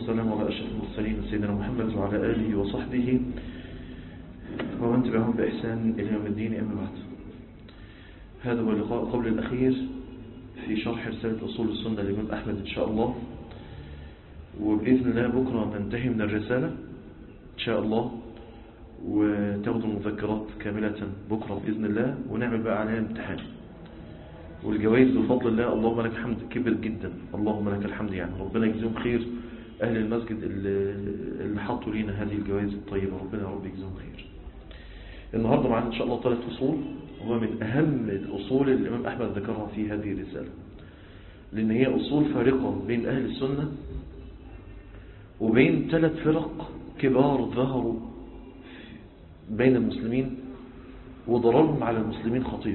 والسلام على أشرف المرسلين سيدنا محمد وعلى آله وصحبه ومن تبعهم بإحسان إلى يوم الدين أما بعد هذا هو اللقاء قبل الأخير في شرح رسالة أصول السنة للإمام أحمد إن شاء الله وبإذن الله بكرة ننتهي من الرسالة إن شاء الله وتاخدوا المذكرات كاملة بكرة بإذن الله ونعمل بقى عليها امتحان والجوائز بفضل الله اللهم لك الحمد كبر جدا اللهم لك الحمد يعني ربنا يجزيهم خير أهل المسجد اللي, اللي حطوا لينا هذه الجوائز الطيبة ربنا يا رب يجزيهم خير النهاردة معنا إن شاء الله ثلاث أصول هو من أهم الأصول اللي الإمام أحمد ذكرها في هذه الرسالة لأن هي أصول فارقة بين أهل السنة وبين ثلاث فرق كبار ظهروا بين المسلمين وضررهم على المسلمين خطير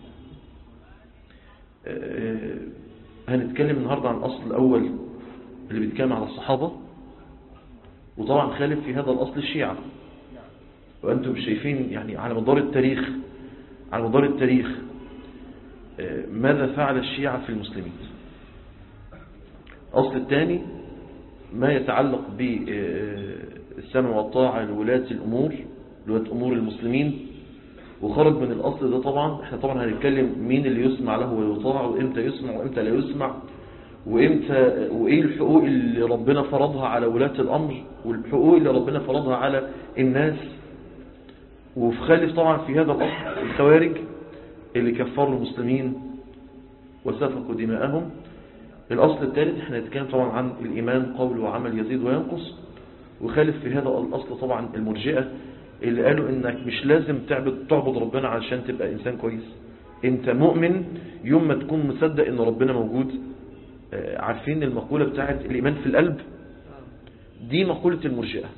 هنتكلم النهاردة عن الأصل الأول اللي بيتكلم على الصحابة وطبعا خالف في هذا الأصل الشيعة وأنتم شايفين يعني على مدار التاريخ على مدار التاريخ ماذا فعل الشيعة في المسلمين الأصل الثاني ما يتعلق بالسمع والطاعة لولاة الأمور لولاة أمور المسلمين وخرج من الأصل ده طبعا احنا طبعا هنتكلم مين اللي يسمع له ويطاع وامتى يسمع وامتى لا يسمع وامتى وايه الحقوق اللي ربنا فرضها على ولاة الأمر والحقوق اللي ربنا فرضها على الناس وفي خالف طبعا في هذا الأصل الخوارج اللي كفروا المسلمين وسفكوا دماءهم الأصل الثالث احنا نتكلم طبعا عن الإيمان قول وعمل يزيد وينقص وخالف في هذا الأصل طبعا المرجئة اللي قالوا انك مش لازم تعبد تعبد ربنا علشان تبقى انسان كويس انت مؤمن يوم ما تكون مصدق ان ربنا موجود عارفين المقولة بتاعت الايمان في القلب دي مقولة المرجئة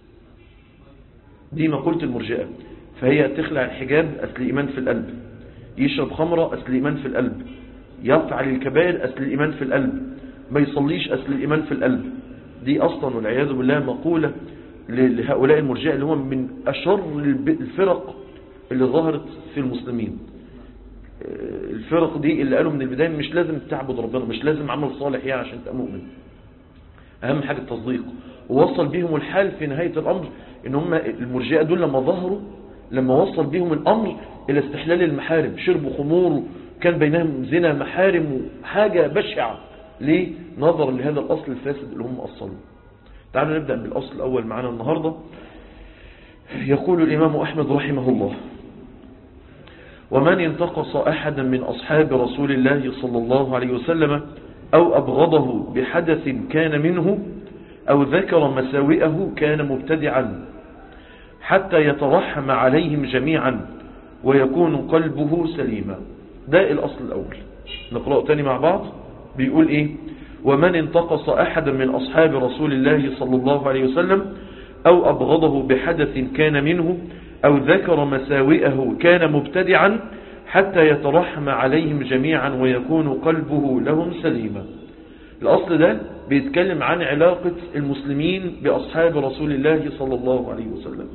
دي مقولة المرجئة فهي تخلع الحجاب اصل الايمان في القلب يشرب خمرة اصل الايمان في القلب يفعل الكبائر اصل الايمان في القلب ما يصليش اصل الايمان في القلب دي اصلا والعياذ بالله مقولة لهؤلاء المرجئة اللي هم من أشر الفرق اللي ظهرت في المسلمين الفرق دي اللي قالوا من البداية مش لازم تعبد ربنا مش لازم عمل صالح يعني عشان تبقى مؤمن أهم حاجة التصديق ووصل بهم الحال في نهاية الأمر إن هم المرجئة دول لما ظهروا لما وصل بهم الأمر إلى استحلال المحارم شربوا خمور كان بينهم زنا محارم حاجة بشعة ليه نظرا لهذا الأصل الفاسد اللي هم أصلوا تعالوا نبدأ بالأصل الأول معنا النهاردة يقول الإمام أحمد رحمه الله ومن انتقص أحدا من أصحاب رسول الله صلى الله عليه وسلم أو أبغضه بحدث كان منه أو ذكر مساوئه كان مبتدعا حتى يترحم عليهم جميعا ويكون قلبه سليما ده الأصل الأول نقرأ تاني مع بعض بيقول إيه ومن انتقص أحدا من أصحاب رسول الله صلى الله عليه وسلم أو أبغضه بحدث كان منه أو ذكر مساوئه كان مبتدعا حتى يترحم عليهم جميعا ويكون قلبه لهم سليما الأصل ده بيتكلم عن علاقة المسلمين بأصحاب رسول الله صلى الله عليه وسلم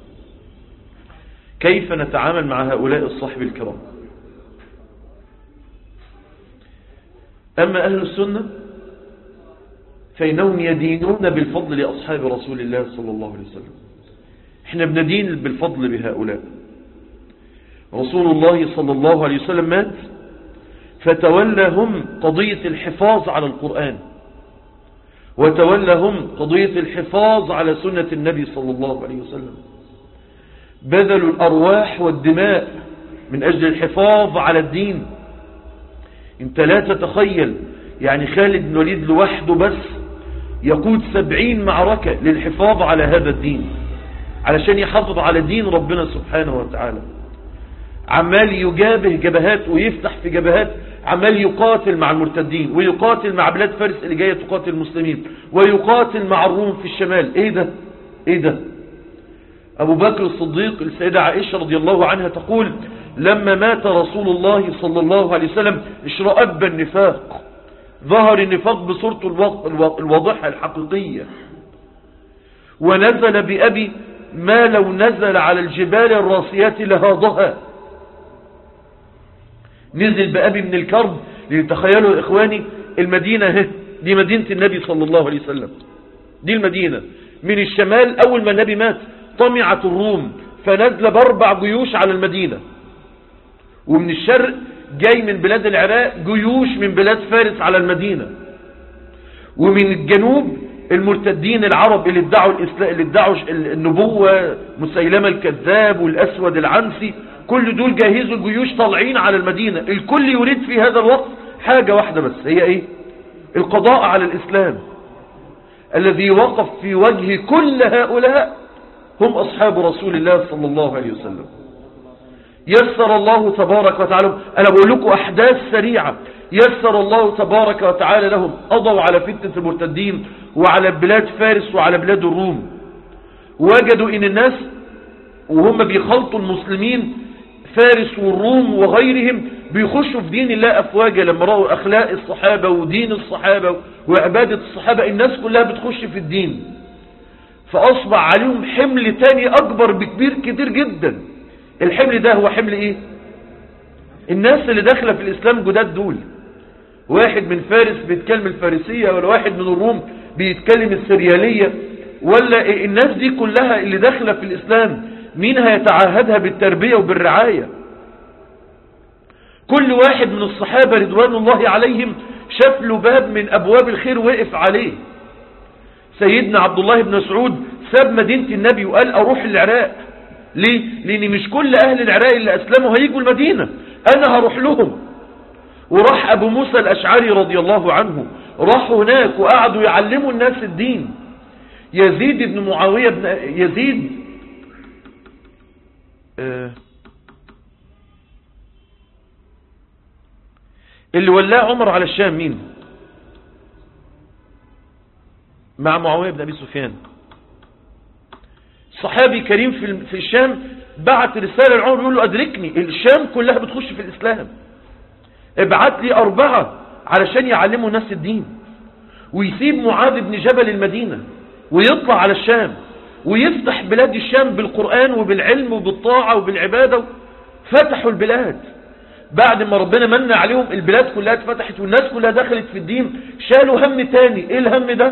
كيف نتعامل مع هؤلاء الصحب الكرام أما أهل السنة فإنهم يدينون بالفضل لأصحاب رسول الله صلى الله عليه وسلم احنا بندين بالفضل بهؤلاء رسول الله صلى الله عليه وسلم مات فتولى هم قضية الحفاظ على القرآن وتولى هم قضية الحفاظ على سنة النبي صلى الله عليه وسلم بذلوا الأرواح والدماء من أجل الحفاظ على الدين انت لا تتخيل يعني خالد بن وليد لوحده بس يقود سبعين معركة للحفاظ على هذا الدين علشان يحافظ على دين ربنا سبحانه وتعالى عمال يجابه جبهات ويفتح في جبهات عمال يقاتل مع المرتدين ويقاتل مع بلاد فارس اللي جاية تقاتل المسلمين ويقاتل مع الروم في الشمال ايه ده ايه ده ابو بكر الصديق السيدة عائشة رضي الله عنها تقول لما مات رسول الله صلى الله عليه وسلم اشرأب النفاق ظهر النفاق بصورته الواضحة الحقيقية ونزل بأبي ما لو نزل على الجبال الراسيات لهاضها نزل بأبي من الكرب لتخيلوا يا إخواني المدينة هي دي مدينة النبي صلى الله عليه وسلم دي المدينة من الشمال أول ما النبي مات طمعت الروم فنزل باربع جيوش على المدينة ومن الشرق جاي من بلاد العراق جيوش من بلاد فارس على المدينة ومن الجنوب المرتدين العرب اللي ادعوا الإسلام اللي ادعوا النبوة مسيلمة الكذاب والأسود العنسي كل دول جاهزوا الجيوش طالعين على المدينة الكل يريد في هذا الوقت حاجة واحدة بس هي ايه القضاء على الإسلام الذي وقف في وجه كل هؤلاء هم أصحاب رسول الله صلى الله عليه وسلم يسر الله تبارك وتعالى أنا بقول لكم أحداث سريعة يسر الله تبارك وتعالى لهم قضوا على فتنة المرتدين وعلى بلاد فارس وعلى بلاد الروم وجدوا ان الناس وهم بيخلطوا المسلمين فارس والروم وغيرهم بيخشوا في دين الله أفواجا لما رأوا أخلاق الصحابة ودين الصحابة وعبادة الصحابة الناس كلها بتخش في الدين فأصبح عليهم حمل تاني أكبر بكبير كتير جدا الحمل ده هو حمل إيه الناس اللي داخلة في الإسلام جداد دول واحد من فارس بيتكلم الفارسية ولا واحد من الروم بيتكلم السريالية ولا الناس دي كلها اللي داخلة في الإسلام مين هيتعاهدها بالتربية وبالرعاية كل واحد من الصحابة رضوان الله عليهم شاف له باب من أبواب الخير وقف عليه سيدنا عبد الله بن مسعود ساب مدينة النبي وقال أروح العراق ليه؟ لأن مش كل أهل العراق اللي أسلموا هيجوا المدينة أنا هروح لهم وراح أبو موسى الأشعري رضي الله عنه راحوا هناك وقعدوا يعلموا الناس الدين يزيد بن معاوية بن يزيد آه اللي ولاه عمر على الشام مين مع معاوية بن أبي سفيان صحابي كريم في في الشام بعت رسالة لعمر يقول له أدركني الشام كلها بتخش في الإسلام ابعت لي أربعة علشان يعلموا الناس الدين ويسيب معاذ بن جبل المدينة ويطلع على الشام ويفتح بلاد الشام بالقرآن وبالعلم وبالطاعة وبالعبادة فتحوا البلاد بعد ما ربنا من عليهم البلاد كلها اتفتحت والناس كلها دخلت في الدين شالوا هم تاني ايه الهم ده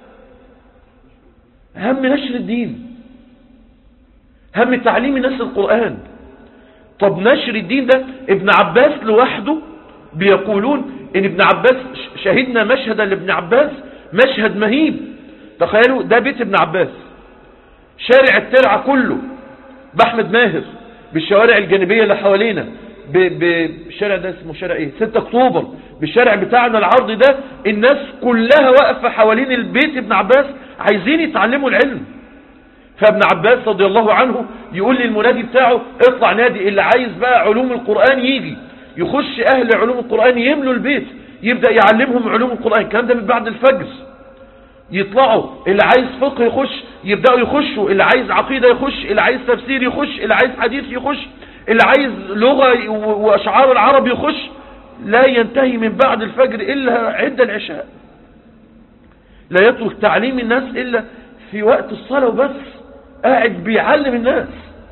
هم نشر الدين هم تعليم الناس القرآن طب نشر الدين ده ابن عباس لوحده بيقولون ان ابن عباس شهدنا مشهدا لابن عباس مشهد مهيب تخيلوا ده بيت ابن عباس شارع الترعة كله بأحمد ماهر بالشوارع الجانبية اللي حوالينا بالشارع ده اسمه شارع ايه 6 اكتوبر بالشارع بتاعنا العرض ده الناس كلها واقفة حوالين البيت ابن عباس عايزين يتعلموا العلم فابن عباس رضي الله عنه يقول للمنادي بتاعه اطلع نادي اللي عايز بقى علوم القرآن يجي يخش اهل علوم القرآن يملوا البيت يبدأ يعلمهم علوم القرآن الكلام ده من بعد الفجر يطلعوا اللي عايز فقه يخش يبدأوا يخشوا اللي عايز عقيدة يخش اللي عايز تفسير يخش اللي عايز حديث يخش اللي عايز لغة وأشعار العرب يخش لا ينتهي من بعد الفجر إلا عند العشاء لا يترك تعليم الناس إلا في وقت الصلاة وبس قاعد بيعلم الناس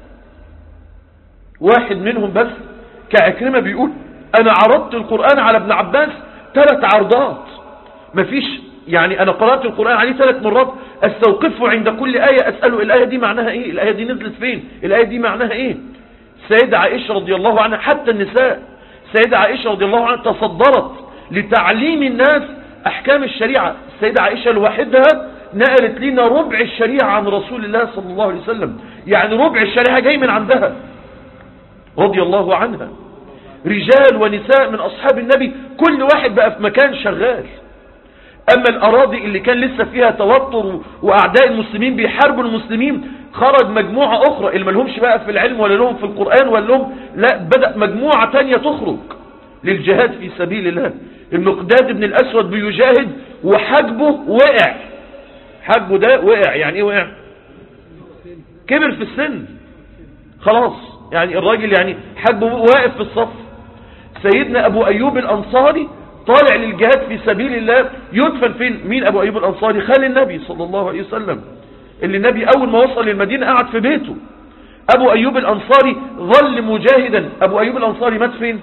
واحد منهم بس كعكرمة بيقول أنا عرضت القرآن على ابن عباس ثلاث عرضات مفيش يعني أنا قرأت القرآن عليه ثلاث مرات استوقفه عند كل آية أسأله الآية دي معناها إيه الآية دي نزلت فين الآية دي معناها إيه سيدة عائشة رضي الله عنها حتى النساء سيدة عائشة رضي الله عنها تصدرت لتعليم الناس أحكام الشريعة السيدة عائشة لوحدها نقلت لنا ربع الشريعة عن رسول الله صلى الله عليه وسلم يعني ربع الشريعة جاي من عندها رضي الله عنها رجال ونساء من أصحاب النبي كل واحد بقى في مكان شغال أما الأراضي اللي كان لسه فيها توتر وأعداء المسلمين بيحاربوا المسلمين خرج مجموعة أخرى اللي ملهمش بقى في العلم ولا لهم في القرآن ولا لهم لا بدأ مجموعة تانية تخرج للجهاد في سبيل الله المقداد بن الأسود بيجاهد وحجبه وقع حجبه ده وقع يعني ايه وقع كبر في السن خلاص يعني الراجل يعني حجبه واقف في الصف سيدنا أبو أيوب الأنصاري طالع للجهاد في سبيل الله يدفن فين مين أبو أيوب الأنصاري خال النبي صلى الله عليه وسلم اللي النبي أول ما وصل للمدينة قعد في بيته أبو أيوب الأنصاري ظل مجاهدا أبو أيوب الأنصاري مات فين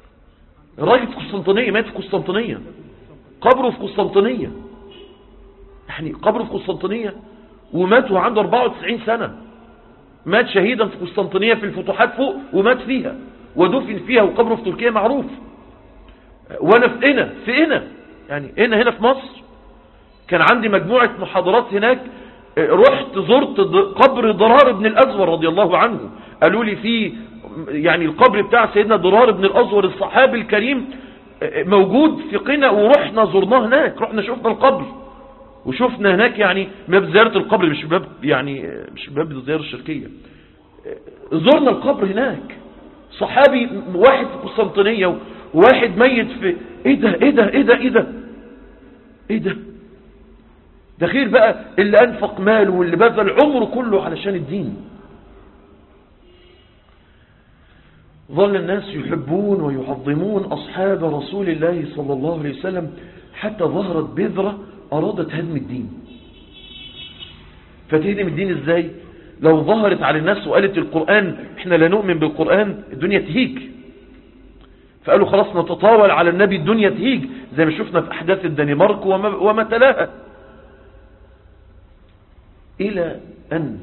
الراجل في قسطنطينية مات في قسطنطينية قبره في قسطنطينية يعني قبره في قسطنطينية ومات وعنده 94 سنة مات شهيدا في قسطنطينية في الفتوحات فوق ومات فيها ودفن فيها وقبره في تركيا معروف وانا في هنا في هنا يعني هنا هنا في مصر كان عندي مجموعة محاضرات هناك رحت زرت قبر ضرار بن الأزور رضي الله عنه قالوا لي في يعني القبر بتاع سيدنا ضرار بن الأزور الصحابي الكريم موجود في قنا ورحنا زرناه هناك رحنا شفنا القبر وشفنا هناك يعني باب زيارة القبر مش باب يعني مش باب الزيارة الشركية زرنا القبر هناك صحابي واحد في قسطنطينية وواحد ميت في ايه ده ايه ده ايه ده ايه ده ايه ده ده خير بقى اللي انفق ماله واللي بذل عمره كله علشان الدين ظل الناس يحبون ويعظمون أصحاب رسول الله صلى الله عليه وسلم حتى ظهرت بذرة أرادت هدم الدين فتهدم الدين ازاي لو ظهرت على الناس وقالت القرآن احنا لا نؤمن بالقرآن الدنيا تهيج فقالوا خلاص نتطاول على النبي الدنيا تهيج زي ما شفنا في أحداث الدنمارك وما, وما تلاها إلى أن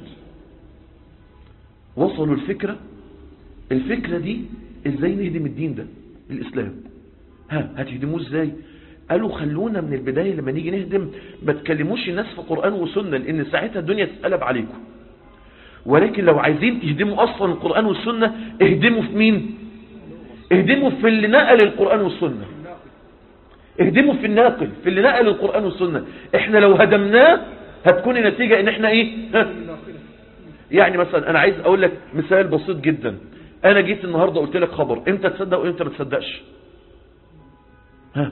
وصلوا الفكرة الفكرة دي ازاي نهدم الدين ده الإسلام ها هتهدموه ازاي قالوا خلونا من البداية لما نيجي نهدم ما تكلموش الناس في قرآن وسنة لأن ساعتها الدنيا تتقلب عليكم ولكن لو عايزين تهدموا أصلا القرآن والسنة اهدموا في مين اهدموا في اللي نقل القرآن والسنة اهدموا في الناقل في اللي نقل القرآن والسنة احنا لو هدمناه هتكون النتيجة ان احنا ايه ها؟ يعني مثلا انا عايز اقول لك مثال بسيط جدا انا جيت النهاردة قلت لك خبر امتى تصدق وامتى ما تصدقش ها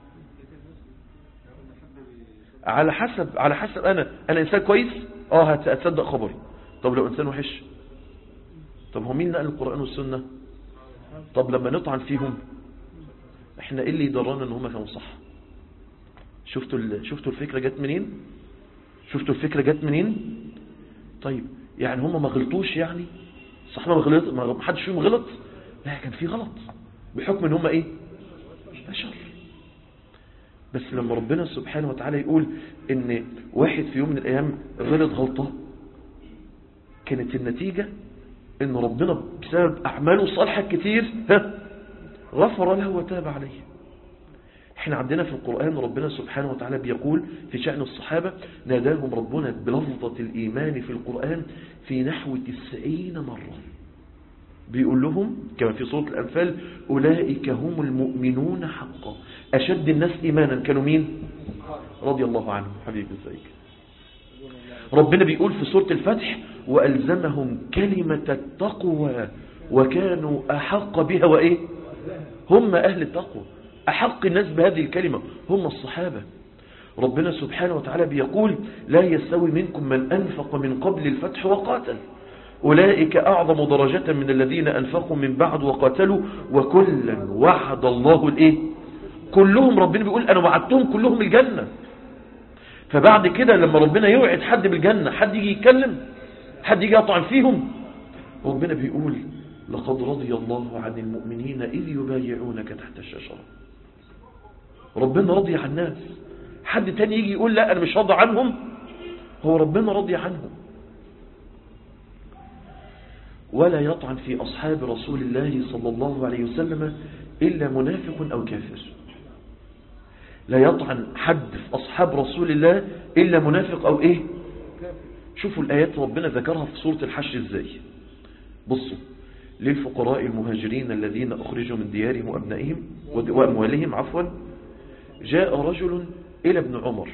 على حسب على حسب انا انا انسان كويس اه هتصدق خبري طب لو انسان وحش طب هو مين نقل القرآن والسنة طب لما نطعن فيهم احنا ايه اللي يدرانا ان هم كانوا صح شفتوا شفتوا الفكرة جت منين شفتوا الفكرة جت منين طيب يعني هم ما غلطوش يعني صح ما غلط ما حدش فيهم غلط لا كان في غلط بحكم ان هم ايه بشر بس لما ربنا سبحانه وتعالى يقول ان واحد في يوم من الايام غلط غلطة كانت النتيجة ان ربنا بسبب اعماله الصالحة كتير ها غفر له وتاب عليه احنا عندنا في القرآن ربنا سبحانه وتعالى بيقول في شأن الصحابة ناداهم ربنا بلفظة الإيمان في القرآن في نحو تسعين مرة بيقول لهم كما في سورة الأنفال أولئك هم المؤمنون حقا أشد الناس إيمانا كانوا مين رضي الله عنهم حبيبي ازيك ربنا بيقول في سورة الفتح وألزمهم كلمة التقوى وكانوا أحق بها وإيه هم أهل التقوى أحق الناس بهذه الكلمة هم الصحابة ربنا سبحانه وتعالى بيقول لا يستوي منكم من أنفق من قبل الفتح وقاتل أولئك أعظم درجة من الذين أنفقوا من بعد وقاتلوا وكلا وعد الله الإيه كلهم ربنا بيقول أنا وعدتهم كلهم الجنة فبعد كده لما ربنا يوعد حد بالجنة حد يجي يتكلم حد يجي يطعن فيهم ربنا بيقول لقد رضي الله عن المؤمنين إذ يبايعونك تحت الشجرة ربنا رضي عن الناس حد تاني يجي يقول لا أنا مش راضي عنهم هو ربنا رضي عنهم ولا يطعن في أصحاب رسول الله صلى الله عليه وسلم إلا منافق أو كافر لا يطعن حد في أصحاب رسول الله إلا منافق أو إيه شوفوا الآيات ربنا ذكرها في سورة الحشر إزاي بصوا للفقراء المهاجرين الذين أخرجوا من ديارهم وأبنائهم وأموالهم عفوا جاء رجل إلى ابن عمر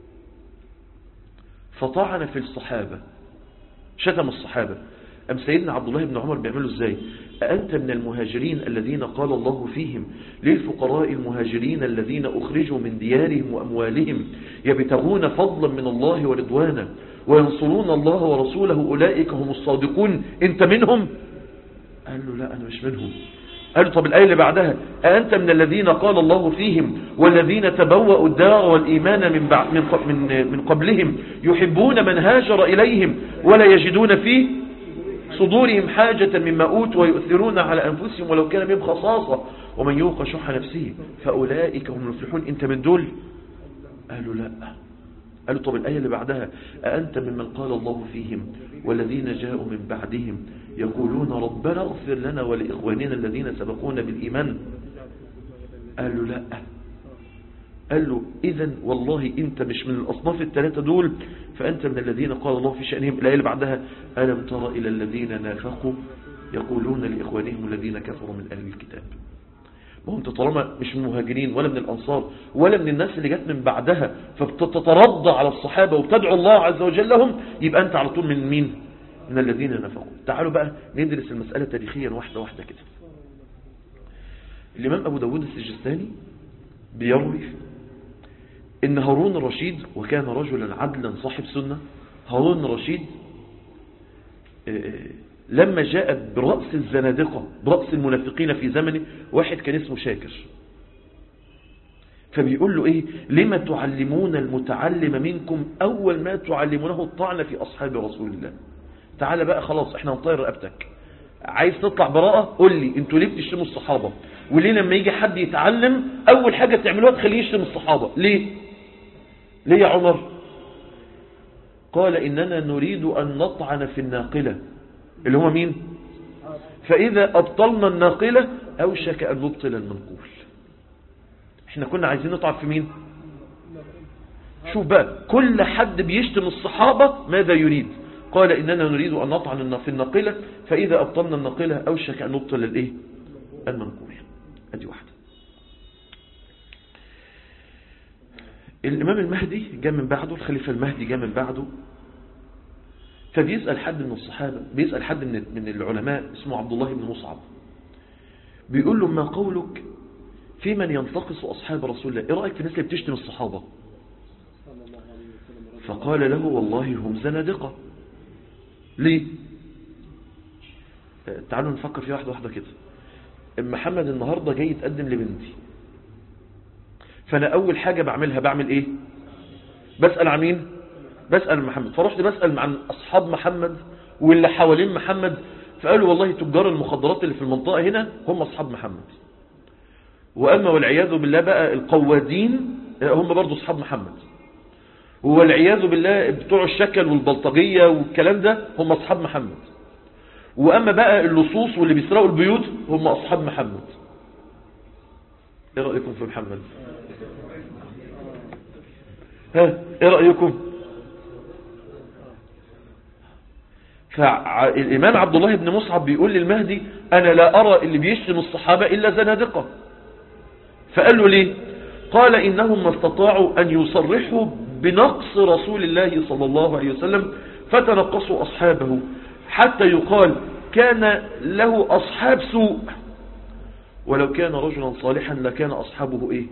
فطعن في الصحابة شتم الصحابة أم سيدنا عبد الله بن عمر بيعملوا ازاي أأنت من المهاجرين الذين قال الله فيهم للفقراء المهاجرين الذين أخرجوا من ديارهم وأموالهم يبتغون فضلا من الله ورضوانا وينصرون الله ورسوله أولئك هم الصادقون أنت منهم قال له لا أنا مش منهم قال له طب الآية اللي بعدها أأنت من الذين قال الله فيهم والذين تبوأوا الدار والإيمان من, بعد من, من, من قبلهم يحبون من هاجر إليهم ولا يجدون فيه صدورهم حاجة مما أوتوا ويؤثرون على أنفسهم ولو كان بهم خصاصة ومن يوق شح نفسه فأولئك هم المفلحون أنت من دول قالوا لا قالوا طب الآية اللي بعدها أأنت ممن قال الله فيهم والذين جاءوا من بعدهم يقولون ربنا اغفر لنا ولإخواننا الذين سبقونا بالإيمان قال له لا قال له إذا والله أنت مش من الأصناف الثلاثة دول فأنت من الذين قال الله في شأنهم الآية اللي بعدها ألم تر إلى الذين نافقوا يقولون لإخوانهم الذين كفروا من أهل الكتاب ما هو انت طالما مش من المهاجرين ولا من الأنصار ولا من الناس اللي جت من بعدها فبتترضى على الصحابة وبتدعو الله عز وجل لهم يبقى أنت على طول من مين من الذين نفقوا تعالوا بقى ندرس المسألة تاريخيا واحدة واحدة كده الإمام أبو داود السجستاني بيروي إن هارون الرشيد وكان رجلا عدلا صاحب سنة هارون الرشيد لما جاء برأس الزنادقة برأس المنافقين في زمنه واحد كان اسمه شاكر فبيقول له ايه لما تعلمون المتعلم منكم اول ما تعلمونه الطعن في اصحاب رسول الله تعالى بقى خلاص احنا هنطير رقبتك عايز تطلع براءة قول لي انتوا ليه بتشتموا الصحابة وليه لما يجي حد يتعلم اول حاجة تعملوها تخليه يشتم الصحابة ليه ليه يا عمر قال اننا نريد ان نطعن في الناقلة اللي هو مين فاذا ابطلنا الناقلة اوشك ان نبطل المنقول احنا كنا عايزين نطعن في مين شوف بقى كل حد بيشتم الصحابة ماذا يريد قال إننا نريد أن نطعن في الناقلة فإذا أبطلنا الناقلة أوشك أن نبطل الإيه المنقول أدي واحدة الإمام المهدي جاء من بعده الخليفة المهدي جاء من بعده فبيسأل حد من الصحابة بيسأل حد من من العلماء اسمه عبد الله بن مصعب بيقول له ما قولك في من ينتقص أصحاب رسول الله إيه رأيك في الناس اللي بتشتم الصحابة فقال له والله هم زنادقة ليه تعالوا نفكر فيها واحدة واحدة كده محمد النهاردة جاي يتقدم لبنتي فأنا أول حاجة بعملها بعمل إيه بسأل عن مين بسأل محمد فرحت بسأل عن أصحاب محمد واللي حوالين محمد فقالوا والله تجار المخدرات اللي في المنطقة هنا هم أصحاب محمد وأما والعياذ بالله بقى القوادين هم برضو أصحاب محمد والعياذ بالله بتوع الشكل والبلطجية والكلام ده هم أصحاب محمد وأما بقى اللصوص واللي بيسرقوا البيوت هم أصحاب محمد ايه رأيكم في محمد ها ايه رأيكم فالإمام عبد الله بن مصعب بيقول للمهدي أنا لا أرى اللي بيشتم الصحابة إلا زنادقة فقال له ليه قال إنهم ما استطاعوا أن يصرحوا بنقص رسول الله صلى الله عليه وسلم فتنقصوا أصحابه حتى يقال كان له أصحاب سوء ولو كان رجلا صالحا لكان أصحابه إيه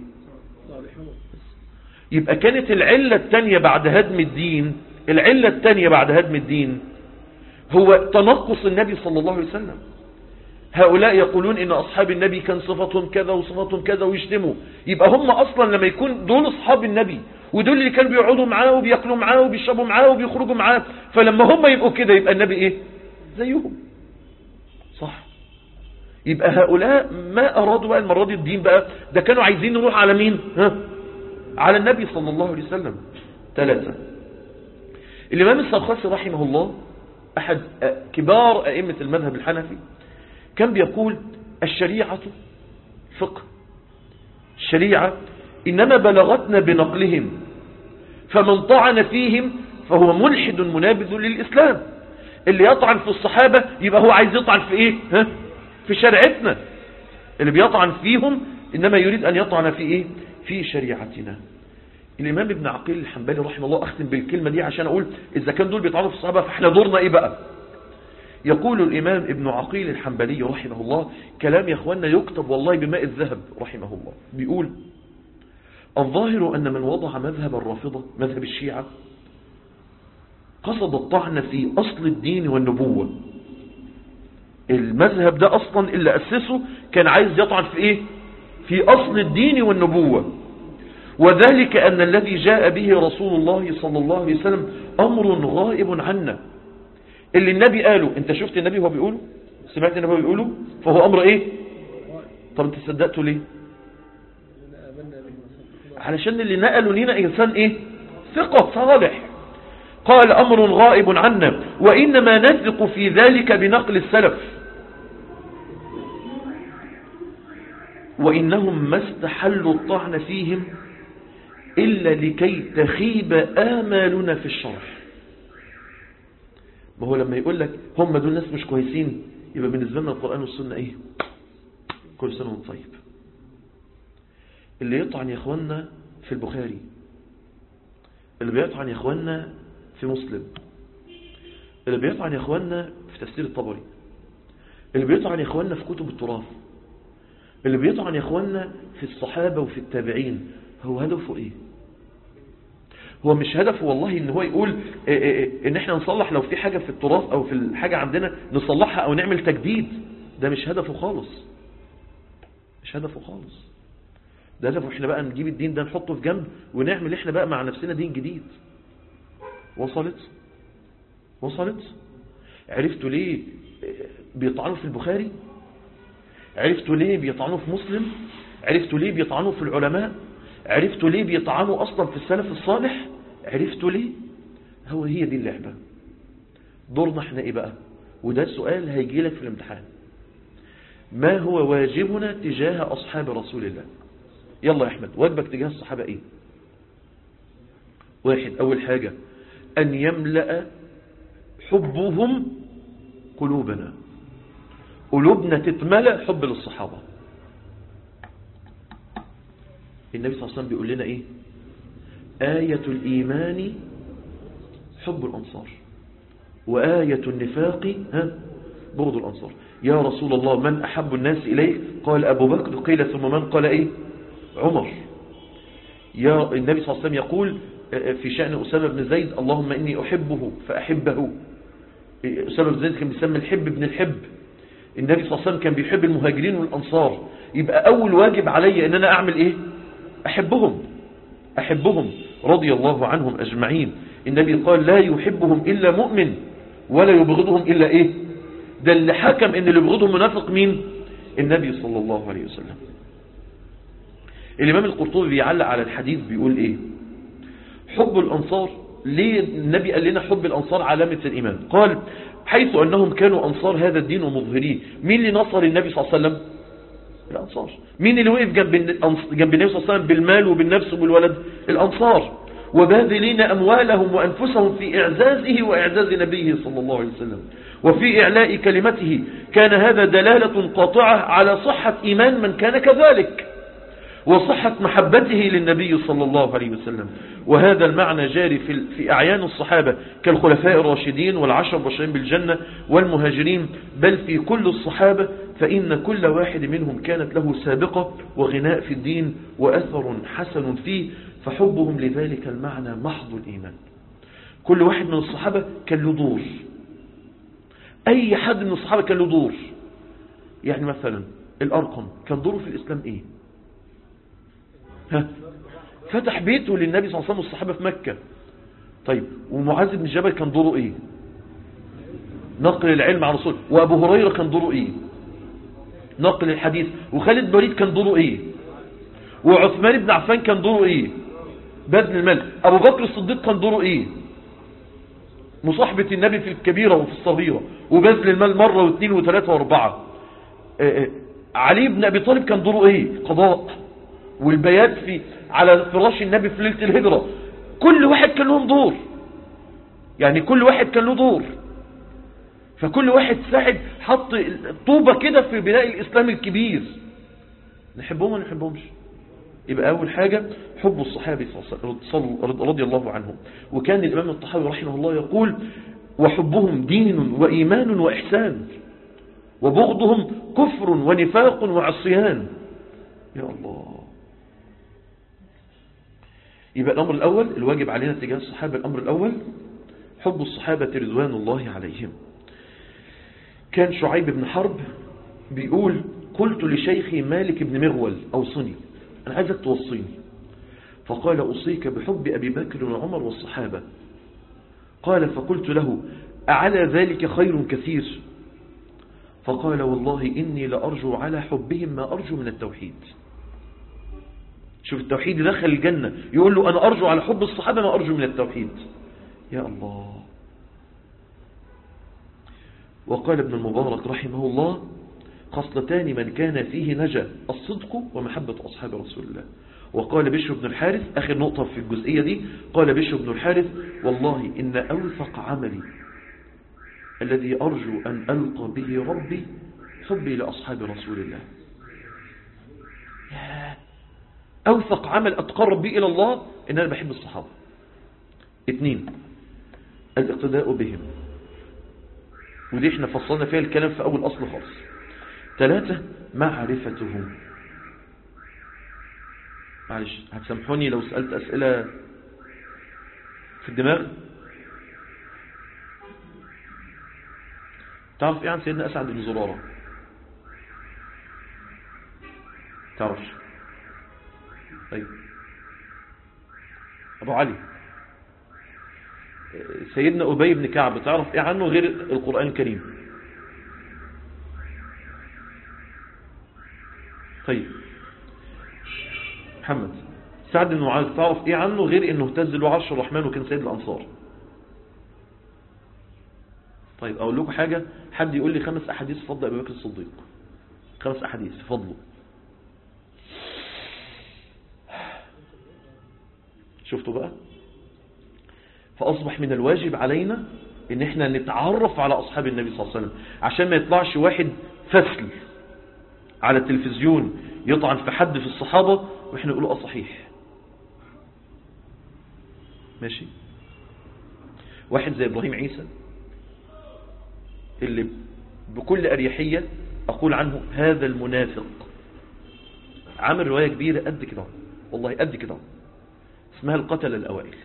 يبقى كانت العلة التانية بعد هدم الدين العلة التانية بعد هدم الدين هو تنقص النبي صلى الله عليه وسلم هؤلاء يقولون ان اصحاب النبي كان صفتهم كذا وصفتهم كذا ويشتموا يبقى هم اصلا لما يكون دول اصحاب النبي ودول اللي كانوا بيقعدوا معاه وبياكلوا معاه وبيشربوا معاه وبيخرجوا معاه فلما هم يبقوا كده يبقى النبي ايه زيهم صح يبقى هؤلاء ما ارادوا بقى المرة دي الدين بقى ده كانوا عايزين نروح على مين ها على النبي صلى الله عليه وسلم ثلاثة الامام السرخسي رحمه الله احد كبار ائمة المذهب الحنفي كان بيقول الشريعة فقه الشريعة إنما بلغتنا بنقلهم فمن طعن فيهم فهو ملحد منابذ للإسلام اللي يطعن في الصحابة يبقى هو عايز يطعن في إيه ها؟ في شريعتنا اللي بيطعن فيهم إنما يريد أن يطعن في إيه في شريعتنا الإمام ابن عقيل الحنبلي رحمه الله أختم بالكلمة دي عشان أقول إذا كان دول بيطعنوا في الصحابة فإحنا دورنا إيه بقى يقول الإمام ابن عقيل الحنبلي رحمه الله كلام يا أخوانا يكتب والله بماء الذهب رحمه الله بيقول الظاهر أن من وضع مذهب الرافضة مذهب الشيعة قصد الطعن في أصل الدين والنبوة المذهب ده أصلا اللي أسسه كان عايز يطعن في إيه في أصل الدين والنبوة وذلك أن الذي جاء به رسول الله صلى الله عليه وسلم أمر غائب عنا اللي النبي قاله انت شفت النبي هو بيقوله سمعت النبي هو بيقوله فهو امر ايه طب انت صدقته ليه علشان اللي نقله لينا انسان ايه ثقة صالح قال أمر غائب عنا وإنما نثق في ذلك بنقل السلف وإنهم ما استحلوا الطعن فيهم إلا لكي تخيب آمالنا في الشرح ما هو لما يقول لك هم دول ناس مش كويسين يبقى بالنسبة لنا القرآن والسنة ايه كل سنة وانت طيب اللي يطعن يا اخوانا في البخاري اللي بيطعن يا اخوانا في مسلم اللي بيطعن يا اخوانا في تفسير الطبري اللي بيطعن يا اخوانا في كتب التراث اللي بيطعن يا اخوانا في الصحابة وفي التابعين هو هدفه ايه هو مش هدفه والله ان هو يقول إيه إيه ان احنا نصلح لو في حاجة في التراث او في الحاجة عندنا نصلحها او نعمل تجديد ده مش هدفه خالص مش هدفه خالص ده هدفه احنا بقى نجيب الدين ده نحطه في جنب ونعمل احنا بقى مع نفسنا دين جديد وصلت وصلت عرفتوا ليه بيطعنوا في البخاري عرفتوا ليه بيطعنوا في مسلم عرفتوا ليه بيطعنوا في العلماء عرفتوا ليه بيطعنوا أصلا في السلف الصالح عرفتوا ليه هو هي دي اللعبة دورنا احنا ايه بقى وده السؤال هيجي لك في الامتحان ما هو واجبنا تجاه أصحاب رسول الله يلا يا أحمد واجبك تجاه الصحابة ايه واحد أول حاجة أن يملأ حبهم قلوبنا قلوبنا تتملأ حب للصحابة النبي صلى الله عليه وسلم بيقول لنا ايه آية الإيمان حب الأنصار وآية النفاق ها بغض الأنصار يا رسول الله من أحب الناس إليك قال أبو بكر قيل ثم من قال إيه عمر يا النبي صلى الله عليه وسلم يقول في شأن أسامة بن زيد اللهم إني أحبه فأحبه أسامة بن زيد كان بيسمى الحب ابن الحب النبي صلى الله عليه وسلم كان بيحب المهاجرين والأنصار يبقى أول واجب علي أن أنا أعمل إيه أحبهم أحبهم رضي الله عنهم أجمعين النبي قال لا يحبهم إلا مؤمن ولا يبغضهم إلا إيه ده اللي حكم إن اللي يبغضهم منافق مين النبي صلى الله عليه وسلم الإمام القرطبي بيعلق على الحديث بيقول إيه حب الأنصار ليه النبي قال لنا حب الأنصار علامة الإيمان قال حيث أنهم كانوا أنصار هذا الدين ومظهريه مين اللي نصر النبي صلى الله عليه وسلم الأنصار مين اللي وقف جنب جنب النبي صلى الله عليه وسلم بالمال وبالنفس وبالولد الأنصار وباذلين أموالهم وأنفسهم في إعزازه وإعزاز نبيه صلى الله عليه وسلم وفي إعلاء كلمته كان هذا دلالة قاطعة على صحة إيمان من كان كذلك وصحة محبته للنبي صلى الله عليه وسلم وهذا المعنى جاري في, في أعيان الصحابة كالخلفاء الراشدين والعشر بشرين بالجنة والمهاجرين بل في كل الصحابة فإن كل واحد منهم كانت له سابقة وغناء في الدين وأثر حسن فيه فحبهم لذلك المعنى محض الإيمان كل واحد من الصحابة كان له دور أي حد من الصحابة كان له دور يعني مثلا الأرقم كان دوره في الإسلام إيه ها فتح بيته للنبي صلى الله عليه وسلم والصحابة في مكة طيب ومعاذ بن جبل كان دوره ايه نقل العلم عن رسول وابو هريرة كان دوره ايه نقل الحديث وخالد بريد كان دوره ايه وعثمان بن عفان كان دوره ايه بذل المال ابو بكر الصديق كان دوره ايه مصاحبة النبي في الكبيرة وفي الصغيرة وبذل المال مرة واثنين وثلاثة واربعة علي بن ابي طالب كان دوره ايه قضاء والبيات في على فراش النبي في ليلة الهجرة كل واحد كان لهم دور يعني كل واحد كان له دور فكل واحد ساعد حط طوبة كده في بناء الإسلام الكبير نحبهم ولا نحبهمش يبقى أول حاجة حب الصحابة رضي الله عنهم وكان الإمام الطحاوي رحمه الله يقول وحبهم دين وإيمان وإحسان وبغضهم كفر ونفاق وعصيان يا الله يبقى الأمر الأول الواجب علينا تجاه الصحابة الأمر الأول حب الصحابة رضوان الله عليهم كان شعيب بن حرب بيقول قلت لشيخي مالك بن مغول أوصني أنا عايزك توصيني فقال أوصيك بحب أبي بكر وعمر والصحابة قال فقلت له أعلى ذلك خير كثير فقال والله إني لأرجو على حبهم ما أرجو من التوحيد شوف التوحيد يدخل الجنة يقول له أنا أرجو على حب الصحابة ما أرجو من التوحيد يا الله وقال ابن المبارك رحمه الله خصلتان من كان فيه نجا الصدق ومحبة أصحاب رسول الله وقال بشر بن الحارث آخر نقطة في الجزئية دي قال بشر بن الحارث والله إن أوثق عملي الذي أرجو أن ألقى به ربي حبي لأصحاب رسول الله أوثق عمل أتقرب به إلى الله إن أنا بحب الصحابة اثنين الاقتداء بهم ودي احنا فصلنا فيها الكلام في أول أصل خالص ثلاثة معرفتهم معلش هتسامحوني لو سألت أسئلة في الدماغ تعرف ايه عن سيدنا أسعد بن زرارة تعرفش طيب أبو علي سيدنا أبي بن كعب تعرف ايه عنه غير القرآن الكريم طيب محمد سعد بن معاذ تعرف ايه عنه غير انه اهتز له عرش الرحمن وكان سيد الانصار طيب اقول لكم حاجة حد يقول لي خمس احاديث في فضل ابي بكر الصديق خمس احاديث في فضله شفتوا بقى فاصبح من الواجب علينا ان احنا نتعرف على اصحاب النبي صلى الله عليه وسلم عشان ما يطلعش واحد فسل على التلفزيون يطعن في حد في الصحابة واحنا نقول اه صحيح ماشي واحد زي ابراهيم عيسى اللي بكل اريحية اقول عنه هذا المنافق عامل رواية كبيرة قد كده والله قد كده اسمها القتل الاوائل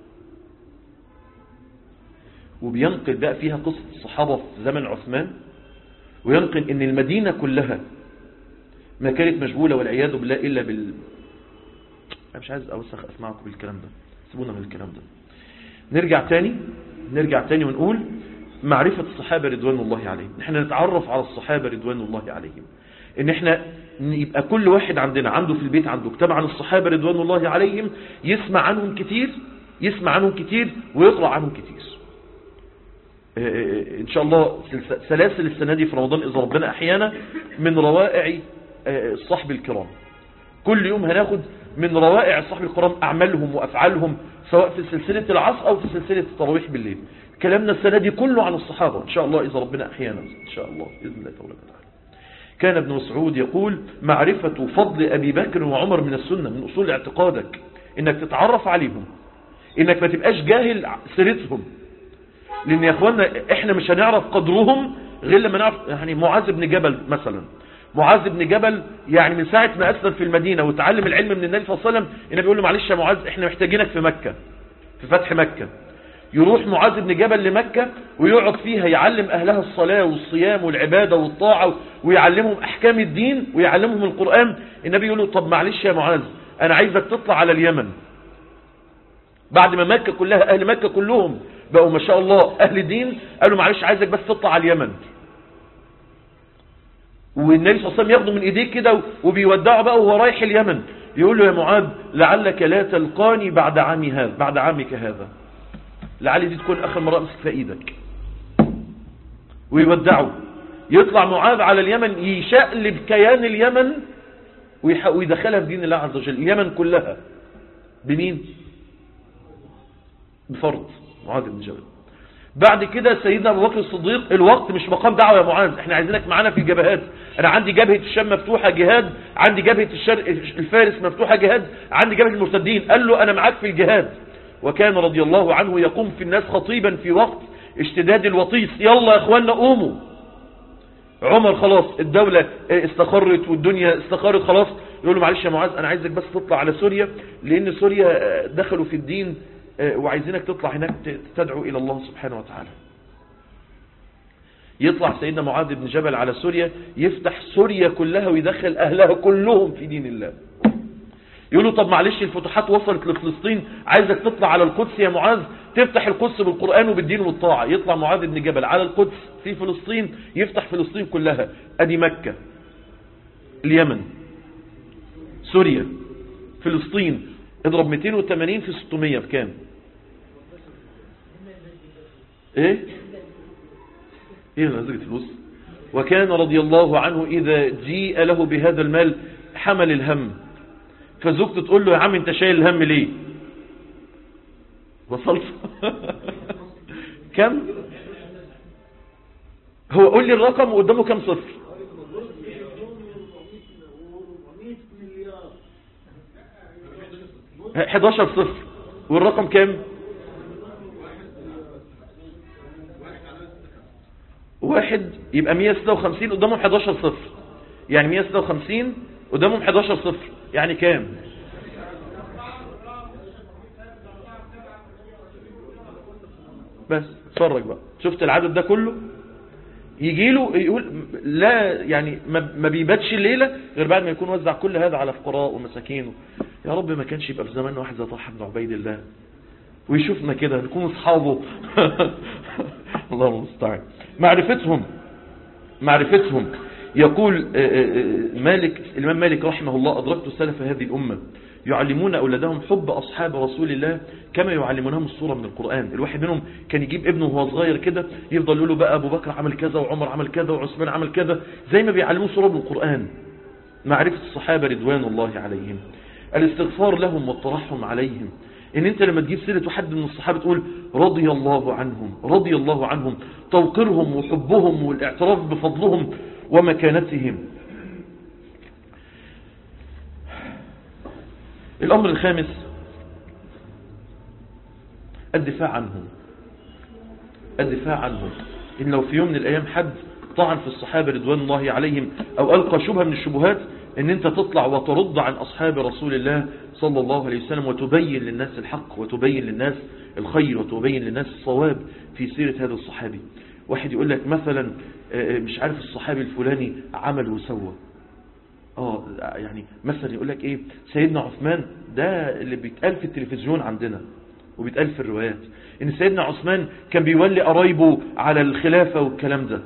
وبينقل بقى فيها قصة الصحابة في زمن عثمان وينقل ان المدينة كلها ما كانت مشغولة والعياذ بالله إلا بال أنا مش عايز أوسخ أسمعكم بالكلام ده سيبونا من الكلام ده نرجع تاني نرجع تاني ونقول معرفة الصحابة رضوان الله عليهم احنا نتعرف على الصحابة رضوان الله عليهم ان احنا يبقى كل واحد عندنا عنده في البيت عنده كتاب عن الصحابة رضوان الله عليهم يسمع عنهم كتير يسمع عنهم كتير ويقرأ عنهم كتير ان شاء الله سلاسل السنة دي في رمضان اذا ربنا احيانا من روائع الصحب الكرام كل يوم هناخد من روائع الصحب الكرام أعمالهم وأفعالهم سواء في سلسلة العصر أو في سلسلة التراويح بالليل كلامنا السنة دي كله عن الصحابة إن شاء الله إذا ربنا أحيانا إن شاء الله بإذن الله تعالى كان ابن مسعود يقول معرفة فضل أبي بكر وعمر من السنة من أصول اعتقادك إنك تتعرف عليهم إنك ما تبقاش جاهل سيرتهم لأن يا أخوانا إحنا مش هنعرف قدرهم غير لما نعرف يعني معاذ بن جبل مثلا معاذ بن جبل يعني من ساعة ما أسلم في المدينة وتعلم العلم من النبي صلى الله عليه وسلم النبي بيقول له معلش يا معاذ احنا محتاجينك في مكة في فتح مكة يروح معاذ بن جبل لمكة ويقعد فيها يعلم أهلها الصلاة والصيام والعبادة والطاعة ويعلمهم أحكام الدين ويعلمهم القرآن النبي يقول له طب معلش يا معاذ أنا عايزك تطلع على اليمن بعد ما مكة كلها أهل مكة كلهم بقوا ما شاء الله أهل دين قالوا معلش عايزك بس تطلع على اليمن والنبي صلى الله عليه وسلم ياخده من ايديه كده وبيودعه بقى وهو رايح اليمن يقول له يا معاذ لعلك لا تلقاني بعد عامي هذا بعد عامك هذا لعل دي تكون اخر مره امسك في ايدك ويودعه يطلع معاذ على اليمن يشقلب كيان اليمن ويدخلها في دين الله عز وجل اليمن كلها بمين بفرض معاذ بن جبل بعد كده سيدنا ابو بكر الصديق الوقت مش مقام دعوه يا معاذ احنا عايزينك معانا في الجبهات انا عندي جبهه الشام مفتوحه جهاد عندي جبهه الشرق الفارس مفتوحه جهاد عندي جبهه المرتدين قال له انا معاك في الجهاد وكان رضي الله عنه يقوم في الناس خطيبا في وقت اشتداد الوطيس يلا يا اخوانا قوموا عمر خلاص الدولة استقرت والدنيا استقرت خلاص يقول له معلش يا معاذ انا عايزك بس تطلع على سوريا لان سوريا دخلوا في الدين وعايزينك تطلع هناك تدعو إلى الله سبحانه وتعالى يطلع سيدنا معاذ بن جبل على سوريا يفتح سوريا كلها ويدخل أهلها كلهم في دين الله يقولوا طب معلش الفتوحات وصلت لفلسطين عايزك تطلع على القدس يا معاذ تفتح القدس بالقرآن وبالدين والطاعة يطلع معاذ بن جبل على القدس في فلسطين يفتح فلسطين كلها ادي مكة اليمن سوريا فلسطين اضرب 280 في 600 بكام ايه ايه لزجة فلوس وكان رضي الله عنه اذا جيء له بهذا المال حمل الهم فزوجته تقول له يا عم انت شايل الهم ليه وصلت كم هو قول لي الرقم وقدامه كم صفر ه- 11 صفر والرقم كام واحد يبقى 156 قدامهم 11 صفر يعني 156 قدامهم 11 صفر يعني كام بس اتفرج بقى شفت العدد ده كله يجي له يقول لا يعني ما ما بيباتش الليله غير بعد ما يكون وزع كل هذا على فقراء ومساكين يا رب ما كانش يبقى في زماننا واحد زي طلحه بن عبيد الله ويشوفنا كده نكون اصحابه الله المستعان معرفتهم معرفتهم يقول آه، آه، آه، مالك الإمام مالك رحمه الله أدركت سلف هذه الأمة يعلمون أولادهم حب أصحاب رسول الله كما يعلمونهم الصورة من القرآن الواحد منهم كان يجيب ابنه وهو صغير كده يفضل يقول له بقى أبو بكر عمل كذا وعمر عمل كذا وعثمان عمل كذا زي ما بيعلموه صورة من القرآن معرفة الصحابة رضوان الله عليهم الاستغفار لهم والترحم عليهم ان انت لما تجيب سيرة واحد من الصحابة تقول رضي الله عنهم رضي الله عنهم توقيرهم وحبهم والاعتراف بفضلهم ومكانتهم الامر الخامس الدفاع عنهم الدفاع عنهم ان لو في يوم من الايام حد طعن في الصحابة رضوان الله عليهم او القى شبهة من الشبهات ان انت تطلع وترد عن اصحاب رسول الله صلى الله عليه وسلم وتبين للناس الحق وتبين للناس الخير وتبين للناس الصواب في سيرة هذا الصحابي واحد يقول لك مثلا آه، مش عارف الصحابي الفلاني عمل وسوى اه يعني مثلا يقول لك ايه سيدنا عثمان ده اللي بيتقال في التلفزيون عندنا وبيتقال في الروايات ان سيدنا عثمان كان بيولي قرايبه على الخلافة والكلام ده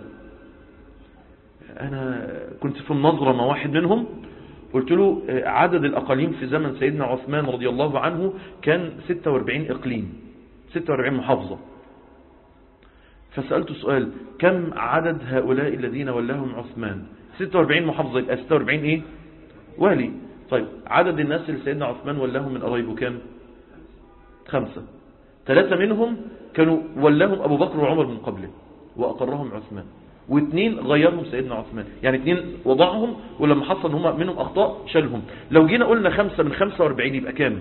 انا كنت في النظرة مع واحد منهم قلت له آه، عدد الاقاليم في زمن سيدنا عثمان رضي الله عنه كان 46 اقليم 46 محافظة فسألته سؤال كم عدد هؤلاء الذين ولاهم عثمان 46 محافظة يبقى 46 ايه والي طيب عدد الناس اللي سيدنا عثمان ولاهم من قرايبه كام خمسة ثلاثة منهم كانوا ولاهم أبو بكر وعمر من قبله وأقرهم عثمان واثنين غيرهم سيدنا عثمان يعني اثنين وضعهم ولما حصل هم منهم أخطاء شالهم لو جينا قلنا خمسة من 45 يبقى كام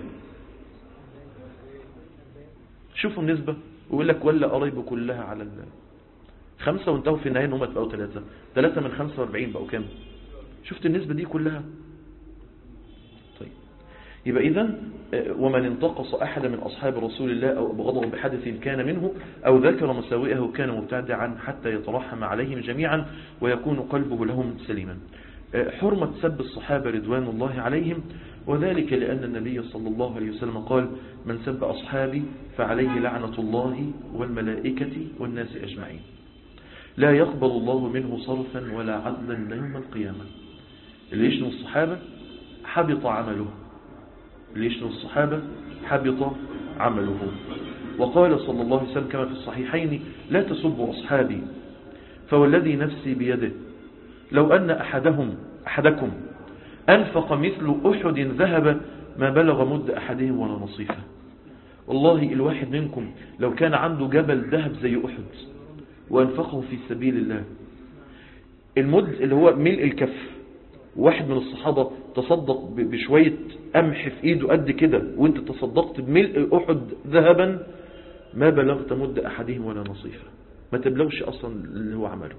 شوفوا النسبة ويقول لك ولا قرايبه كلها على ال خمسة وانتهوا في النهاية ان هم تبقوا ثلاثة ثلاثة من 45 بقوا كام شفت النسبة دي كلها طيب يبقى إذا ومن انتقص أحد من أصحاب رسول الله أو أبغضه بحدث كان منه أو ذكر مساوئه كان مبتدعا حتى يترحم عليهم جميعا ويكون قلبه لهم سليما حرمة سب الصحابة رضوان الله عليهم وذلك لأن النبي صلى الله عليه وسلم قال من سب أصحابي فعليه لعنة الله والملائكة والناس أجمعين لا يقبل الله منه صرفا ولا عدلا يوم القيامة اللي يشنو الصحابة حبط عمله اللي يشنو الصحابة حبط عمله وقال صلى الله عليه وسلم كما في الصحيحين لا تسبوا أصحابي فوالذي نفسي بيده لو أن أحدهم أحدكم أنفق مثل أحد ذهب ما بلغ مد أحدهم ولا نصيفه والله الواحد منكم لو كان عنده جبل ذهب زي أحد وأنفقه في سبيل الله المد اللي هو ملء الكف واحد من الصحابة تصدق بشوية قمح في ايده قد كده وانت تصدقت بملء أحد ذهبا ما بلغت مد أحدهم ولا نصيفه ما تبلغش أصلا اللي هو عمله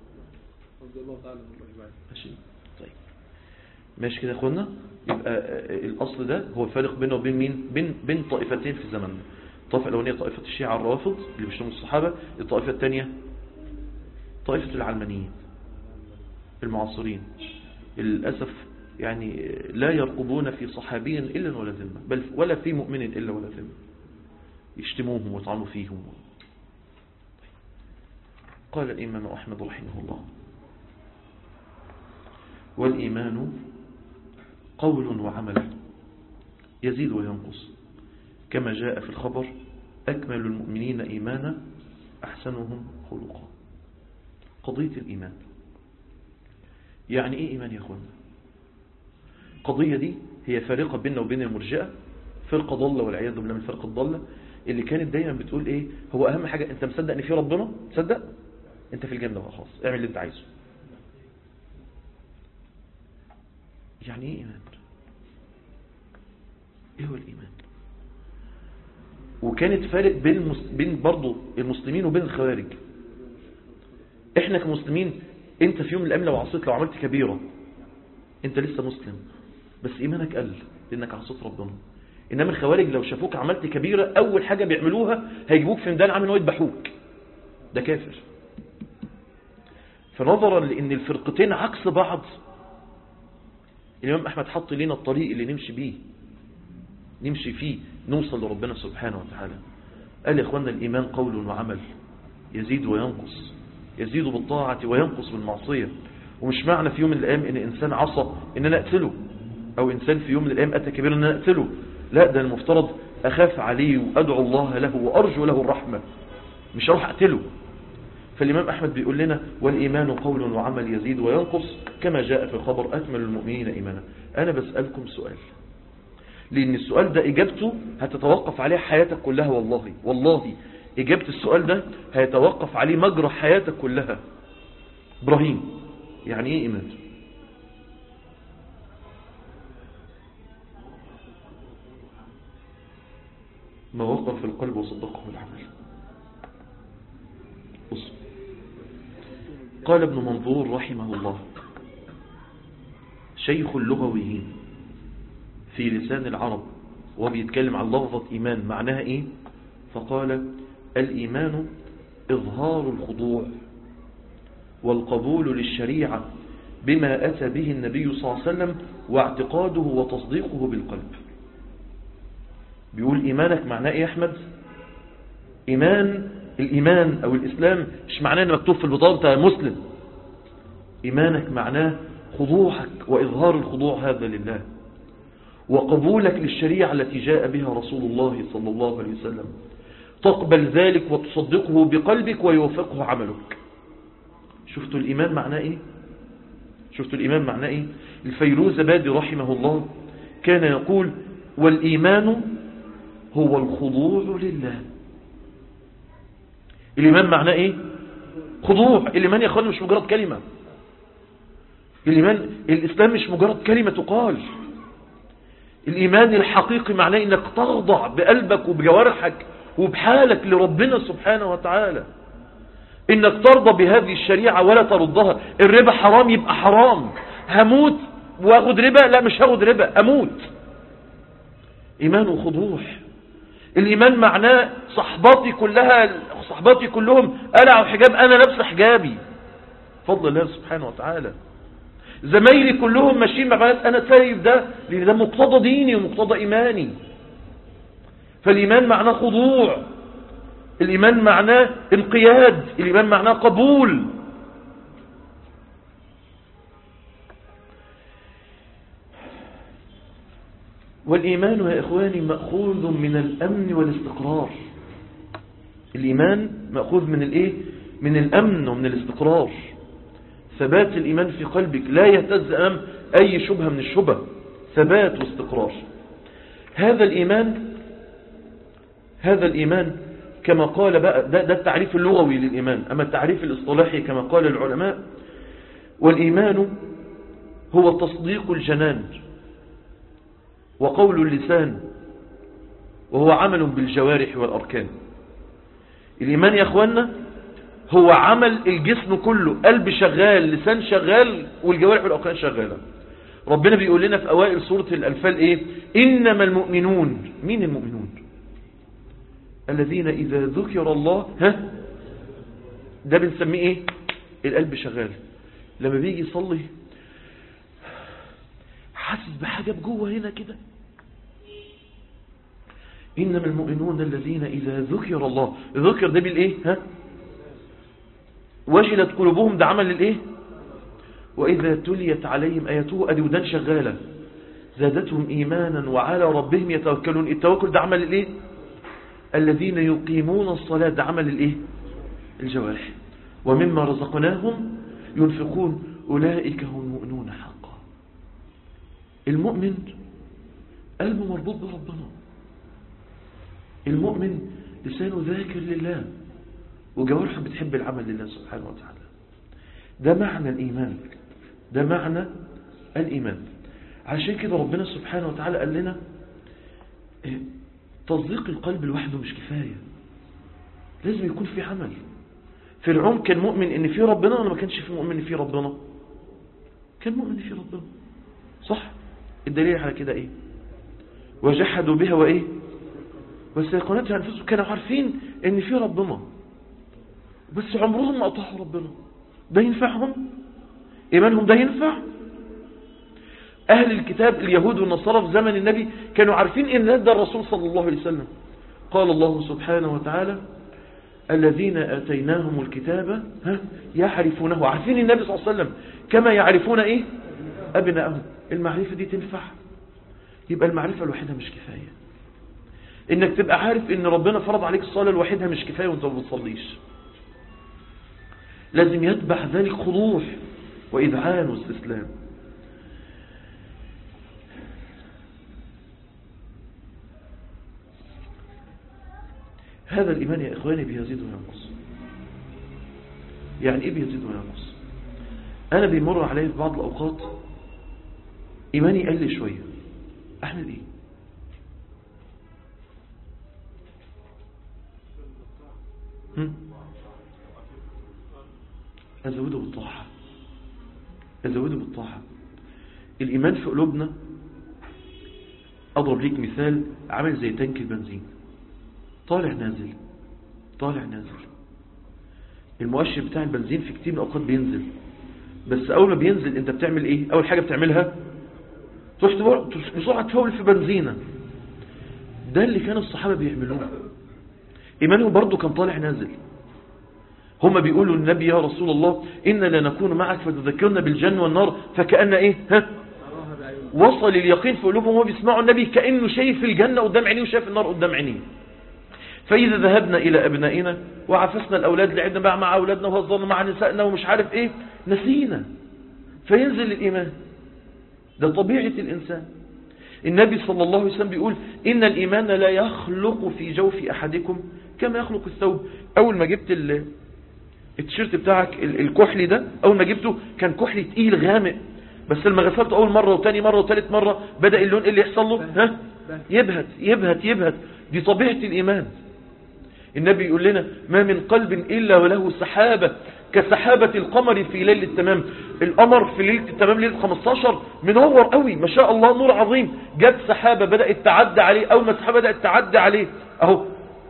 ماشي طيب ماشي كده يا اخوانا يبقى الاصل ده هو الفارق بينه وبين مين بين بين طائفتين في زماننا الطائفه الاولانيه طائفه الشيعة الرافض اللي بيشتموا الصحابه الطائفه الثانيه طائفه العلمانيين المعاصرين للاسف يعني لا يرقبون في صحابي الا ولا ذمه بل ولا في مؤمن الا ولا ذمه يشتموهم ويطعنوا فيهم قال الامام احمد رحمه الله والإيمان قول وعمل يزيد وينقص كما جاء في الخبر أكمل المؤمنين إيمانا أحسنهم خلقا قضية الإيمان يعني إيه إيمان يا أخوانا القضية دي هي فارقة بيننا وبين المرجئة فرقة ضالة والعياذ بالله من الفرقة الضالة اللي كانت دايما بتقول ايه هو اهم حاجة انت مصدق ان في ربنا تصدق انت في الجنة بقى خلاص اعمل اللي انت عايزه يعني ايه ايمان ايه هو الايمان وكانت فارق بين المس... بين برضه المسلمين وبين الخوارج احنا كمسلمين انت في يوم من الايام لو عصيت لو عملت كبيرة انت لسه مسلم بس ايمانك قل لانك عصيت ربنا انما الخوارج لو شافوك عملت كبيرة اول حاجة بيعملوها هيجيبوك في ميدان عامل يذبحوك ده كافر فنظرا لان الفرقتين عكس بعض الامام احمد حط لنا الطريق اللي نمشي بيه نمشي فيه نوصل لربنا سبحانه وتعالى قال يا اخوانا الايمان قول وعمل يزيد وينقص يزيد بالطاعة وينقص بالمعصية ومش معنى في يوم من الايام ان انسان عصى ان انا اقتله او انسان في يوم من الايام اتى كبيرا ان انا اقتله لا ده المفترض اخاف عليه وادعو الله له وارجو له الرحمة مش هروح اقتله فالامام احمد بيقول لنا والايمان قول وعمل يزيد وينقص كما جاء في الخبر اكمل المؤمنين ايمانا انا بسألكم سؤال لان السؤال ده اجابته هتتوقف عليه حياتك كلها والله والله اجابة السؤال ده هيتوقف عليه مجرى حياتك كلها ابراهيم يعني ايه ايمان ما وقر في القلب وصدقه العمل بص قال ابن منظور رحمه الله شيخ اللغويين في لسان العرب وهو بيتكلم عن لفظة إيمان معناها إيه فقال الإيمان إظهار الخضوع والقبول للشريعة بما أتى به النبي صلى الله عليه وسلم واعتقاده وتصديقه بالقلب بيقول إيمانك معناه إيه يا أحمد إيمان الإيمان أو الإسلام مش معناه أن مكتوب في البطاقة أنت مسلم إيمانك معناه خضوعك وإظهار الخضوع هذا لله وقبولك للشريعة التي جاء بها رسول الله صلى الله عليه وسلم تقبل ذلك وتصدقه بقلبك ويوافقه عملك شفتوا الإيمان معناه إيه شفتوا الإيمان معناه إيه الفيروز بادي رحمه الله كان يقول والإيمان هو الخضوع لله الإيمان معناه إيه خضوع الإيمان يا أخواني مش مجرد كلمة الإيمان الإسلام مش مجرد كلمة تقال الإيمان الحقيقي معناه إنك تخضع بقلبك وبجوارحك وبحالك لربنا سبحانه وتعالى إنك ترضى بهذه الشريعة ولا تردها الربا حرام يبقى حرام هموت واخد ربا لا مش هاخد ربا أموت إيمان وخضوع الإيمان معناه صحباتي كلها صحباتي كلهم قلعوا حجاب أنا لابس حجابي فضل الله سبحانه وتعالى زمايلي كلهم ماشيين مع ناس أنا سايب ده لأن ده مقتضى ديني ومقتضى إيماني فالإيمان معناه خضوع الإيمان معناه انقياد الإيمان معناه قبول والإيمان يا إخواني مأخوذ من الأمن والاستقرار الإيمان مأخوذ من الإيه؟ من الأمن ومن الاستقرار ثبات الإيمان في قلبك لا يهتز أمام أي شبهة من الشبه ثبات واستقرار هذا الإيمان هذا الإيمان كما قال بقى ده, ده التعريف اللغوي للإيمان أما التعريف الاصطلاحي كما قال العلماء والإيمان هو تصديق الجنان وقول اللسان وهو عمل بالجوارح والأركان الإيمان يا أخوانا هو عمل الجسم كله قلب شغال لسان شغال والجوارح والأركان شغالة ربنا بيقول لنا في أوائل سورة الأنفال إيه إنما المؤمنون مين المؤمنون الذين إذا ذكر الله ها ده بنسميه إيه القلب شغال لما بيجي يصلي حاسس بحاجة بجوه هنا كده إنما المؤمنون الذين إذا ذكر الله ذكر ده بالإيه ها وجلت قلوبهم ده عمل للإيه وإذا تليت عليهم آياته أدي ودان شغالة زادتهم إيمانا وعلى ربهم يتوكلون التوكل ده عمل الإيه الذين يقيمون الصلاة ده عمل الإيه الجوارح ومما رزقناهم ينفقون أولئك هم المؤمنون حقا المؤمن قلبه مربوط بربنا المؤمن لسانه ذاكر لله وجوارحه بتحب العمل لله سبحانه وتعالى ده معنى الإيمان ده معنى الإيمان عشان كده ربنا سبحانه وتعالى قال لنا إيه، تصديق القلب لوحده مش كفاية لازم يكون في عمل فرعون كان مؤمن ان في ربنا ولا ما كانش في مؤمن ان في ربنا كان مؤمن ان في ربنا صح الدليل على كده ايه وجحدوا بها وايه واستيقنتها انفسهم كانوا عارفين ان في ربنا بس عمرهم ما اطاعوا ربنا ده ينفعهم ايمانهم ده ينفع اهل الكتاب اليهود والنصارى في زمن النبي كانوا عارفين ان ده الرسول صلى الله عليه وسلم قال الله سبحانه وتعالى الذين اتيناهم الكتاب ها يعرفونه عارفين النبي صلى الله عليه وسلم كما يعرفون ايه ابنائهم المعرفه دي تنفع يبقى المعرفه الوحيده مش كفايه انك تبقى عارف ان ربنا فرض عليك الصلاه الوحيده مش كفايه وانت ما بتصليش لازم يتبع ذلك خضوع وإذعان واستسلام هذا الإيمان يا إخواني بيزيد وينقص يعني إيه بيزيد وينقص أنا بيمر علي في بعض الأوقات إيماني قل شوية أعمل إيه هم؟ أزوده بالطاعة أزوده بالطاعة الإيمان في قلوبنا أضرب ليك مثال عامل زي تانك البنزين طالع نازل طالع نازل المؤشر بتاع البنزين في كتير من الأوقات بينزل بس أول ما بينزل أنت بتعمل إيه أول حاجة بتعملها تروح بسرعة تفول في بنزينة ده اللي كان الصحابة بيعملوه إيمانهم برضو كان طالع نازل هم بيقولوا للنبي يا رسول الله إنا لنكون معك فتذكرنا بالجنة والنار فكأن إيه ها وصل اليقين في قلوبهم وهو بيسمعوا النبي كأنه شايف الجنة قدام عينيه وشايف النار قدام عينيه فإذا ذهبنا إلى أبنائنا وعفسنا الأولاد لعبنا بقى مع أولادنا وهزرنا مع نسائنا ومش عارف إيه نسينا فينزل الإيمان ده طبيعة الإنسان النبي صلى الله عليه وسلم بيقول إن الإيمان لا يخلق في جوف أحدكم كما يخلق الثوب أول ما جبت التيشيرت بتاعك الكحلي ده أول ما جبته كان كحلي تقيل غامق بس لما غسلته أول مرة وتاني مرة وتالت مرة بدأ اللون اللي يحصل له ها يبهت يبهت يبهت دي طبيعة الإيمان النبي يقول لنا ما من قلب إلا وله سحابة كسحابة القمر في ليلة التمام القمر في ليلة التمام ليلة 15 منور قوي ما شاء الله نور عظيم جت سحابة بدأت تعدي عليه أول ما السحابة بدأت تعدي عليه أهو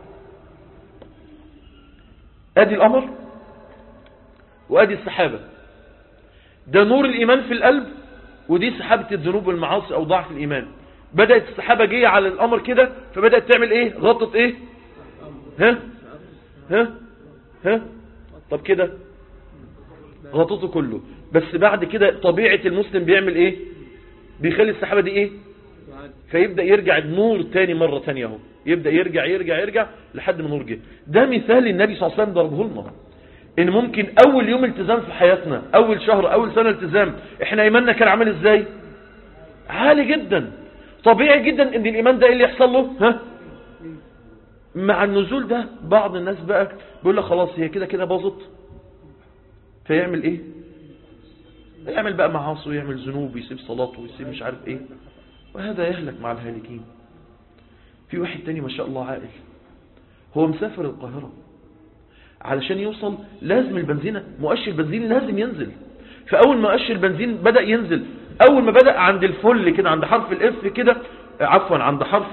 أدي القمر وأدي السحابة ده نور الإيمان في القلب ودي سحابة الذنوب والمعاصي أو ضعف الإيمان بدأت السحابة جاية على القمر كده فبدأت تعمل إيه غطت إيه ها ها ها طب كده غطته كله بس بعد كده طبيعة المسلم بيعمل ايه بيخلي السحابة دي ايه فيبدأ يرجع النور تاني مرة تانية اهو يبدأ يرجع يرجع يرجع لحد ما النور جه ده مثال النبي صلى الله عليه وسلم ضربه لنا ان ممكن اول يوم التزام في حياتنا اول شهر اول سنة التزام احنا ايماننا كان عامل ازاي عالي جدا طبيعي جدا ان الايمان ده ايه اللي يحصل له ها مع النزول ده بعض الناس بقى بيقول لك خلاص هي كده كده باظت فيعمل ايه يعمل بقى معاصي ويعمل ذنوب ويسيب صلاته ويسيب مش عارف ايه وهذا يهلك مع الهالكين في واحد تاني ما شاء الله عاقل هو مسافر القاهرة علشان يوصل لازم البنزينة مؤشر البنزين لازم ينزل فأول ما مؤشر البنزين بدأ ينزل أول ما بدأ عند الفل كده عند حرف الاف كده عفوا عند حرف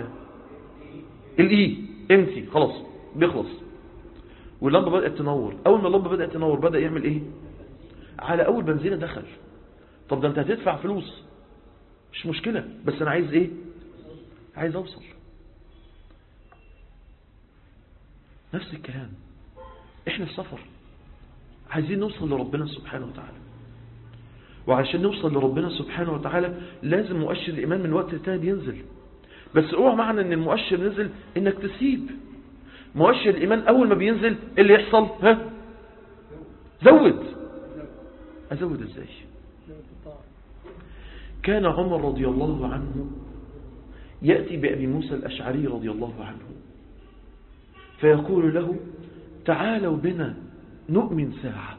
الاي امتي خلاص بيخلص واللمبه بدات تنور اول ما اللمبه بدات تنور بدا يعمل ايه على اول بنزينه دخل طب ده انت هتدفع فلوس مش مشكله بس انا عايز ايه عايز اوصل نفس الكلام احنا في سفر عايزين نوصل لربنا سبحانه وتعالى وعشان نوصل لربنا سبحانه وتعالى لازم مؤشر الإيمان من وقت لتاني بينزل بس اوعى معنى ان المؤشر نزل انك تسيب مؤشر الإيمان أول ما بينزل إيه اللي يحصل ها زود أزود إزاي كان عمر رضي الله عنه يأتي بأبي موسى الأشعري رضي الله عنه فيقول له تعالوا بنا نؤمن ساعة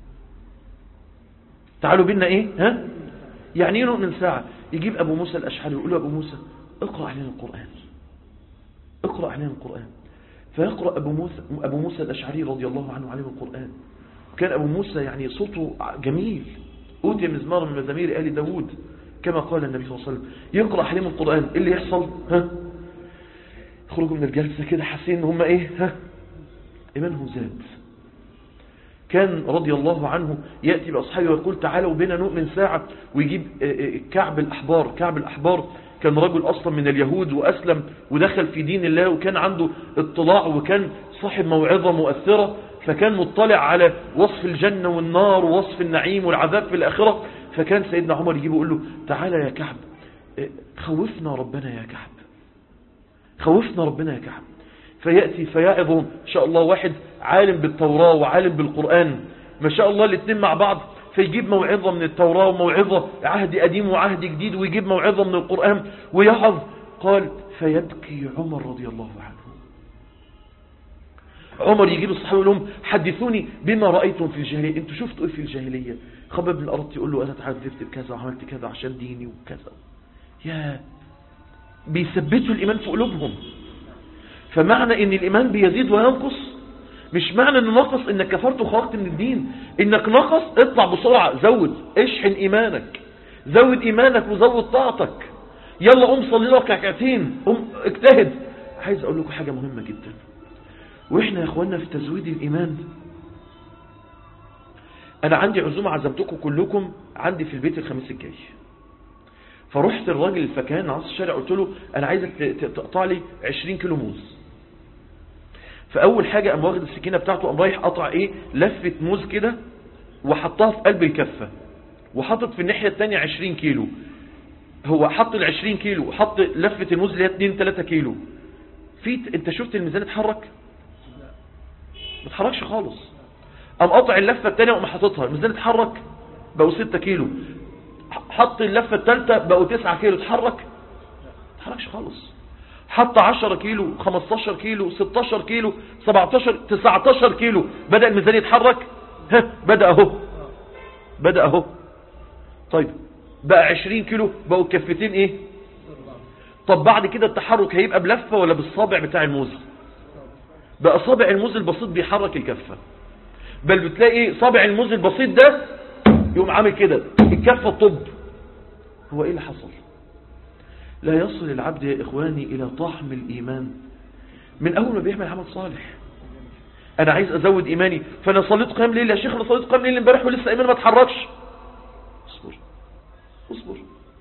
تعالوا بنا ايه ها يعني ايه نؤمن ساعة يجيب أبو موسى الأشعري ويقول له أبو موسى اقرأ علينا القرآن اقرأ علينا القرآن فيقرأ أبو موسى, أبو موسى الأشعري رضي الله عنه عليه القرآن كان أبو موسى يعني صوته جميل أوتي مزمار من مزامير آل داود كما قال النبي صلى الله عليه وسلم يقرأ عليهم القرآن إيه اللي يحصل ها يخرجوا من الجلسة كده حاسين ان هم ايه ها ايمانهم زاد كان رضي الله عنه يأتي بأصحابه ويقول تعالوا بنا نؤمن ساعة ويجيب كعب الأحبار كعب الأحبار كان رجل أصلا من اليهود وأسلم ودخل في دين الله وكان عنده اطلاع وكان صاحب موعظة مؤثرة فكان مطلع على وصف الجنة والنار ووصف النعيم والعذاب في الآخرة فكان سيدنا عمر يجيبه ويقول له تعالى يا كعب خوفنا ربنا يا كعب خوفنا ربنا يا كعب فيأتي فيعظ إن شاء الله واحد عالم بالتوراة وعالم بالقرآن ما شاء الله الاثنين مع بعض فيجيب موعظة من التوراة وموعظة عهد قديم وعهد جديد ويجيب موعظة من القرآن ويعظ قال فيبكي عمر رضي الله عنه عمر يجيب الصحابة يقول لهم حدثوني بما رأيتم في الجاهلية انتوا شفتوا ايه في الجاهلية خبب بن الأرض يقول له أنا تعذبت بكذا وعملت كذا عشان ديني وكذا يا بيثبتوا الإيمان في قلوبهم فمعنى ان الإيمان بيزيد وينقص مش معنى انه نقص انك كفرت وخرجت من الدين انك نقص اطلع بسرعة زود اشحن ايمانك زود ايمانك وزود طاعتك يلا قوم صلي لك ركعتين قوم اجتهد عايز اقول لكم حاجة مهمة جدا واحنا يا اخوانا في تزويد الايمان انا عندي عزومة عزمتكم كلكم عندي في البيت الخميس الجاي فرحت الراجل الفكان عصر الشارع قلت له انا عايزك تقطع لي 20 كيلو موز فاول حاجة قام واخد السكينة بتاعته قام رايح قطع ايه لفة موز كده وحطها في قلب الكفة وحطت في الناحية التانية 20 كيلو هو حط ال 20 كيلو وحط لفة الموز اللي هي 2 3 كيلو في انت شفت الميزان اتحرك ما اتحركش خالص قام قطع اللفة التانية وقام حاططها الميزان اتحرك بقوا 6 كيلو حط اللفة الثالثة بقوا 9 كيلو اتحرك ما اتحركش خالص حط 10 كيلو 15 كيلو 16 كيلو 17 19 كيلو بدأ الميزان يتحرك ها بدأ اهو بدأ اهو طيب بقى 20 كيلو بقوا الكفتين ايه طب بعد كده التحرك هيبقى بلفة ولا بالصابع بتاع الموز بقى صابع الموز البسيط بيحرك الكفة بل بتلاقي صابع الموز البسيط ده يقوم عامل كده الكفة الطب هو ايه اللي حصل لا يصل العبد يا اخواني الى طعم الايمان من اول ما بيعمل عمل صالح انا عايز ازود ايماني فانا صليت قيام ليل يا شيخ انا صليت قيام ليل امبارح ولسه ايماني ما اتحركش اصبر اصبر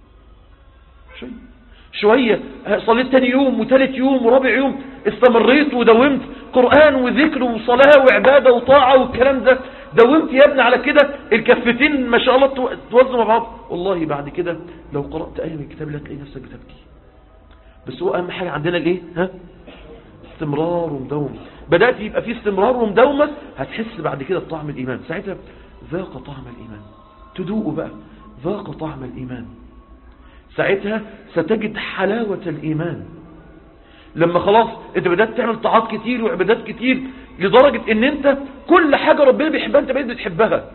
شوية شوية صليت تاني يوم وتالت يوم ورابع يوم استمريت ودومت قرآن وذكر وصلاة وعبادة وطاعة والكلام ده داومت يا ابني على كده الكفتين ما شاء الله توزنوا مع بعض والله بعد كده لو قرأت آية من الكتاب لا تلاقي نفسك بتبكي بس هو أهم حاجة عندنا الايه ها استمرار ومداومة بدأت يبقى في استمرار ومداومة هتحس بعد كده بطعم الإيمان ساعتها ذاق طعم الإيمان تدوق بقى ذاق طعم الإيمان ساعتها ستجد حلاوة الإيمان لما خلاص انت بدأت تعمل طاعات كتير وعبادات كتير لدرجة ان انت كل حاجة ربنا بيحبها انت بقيت بتحبها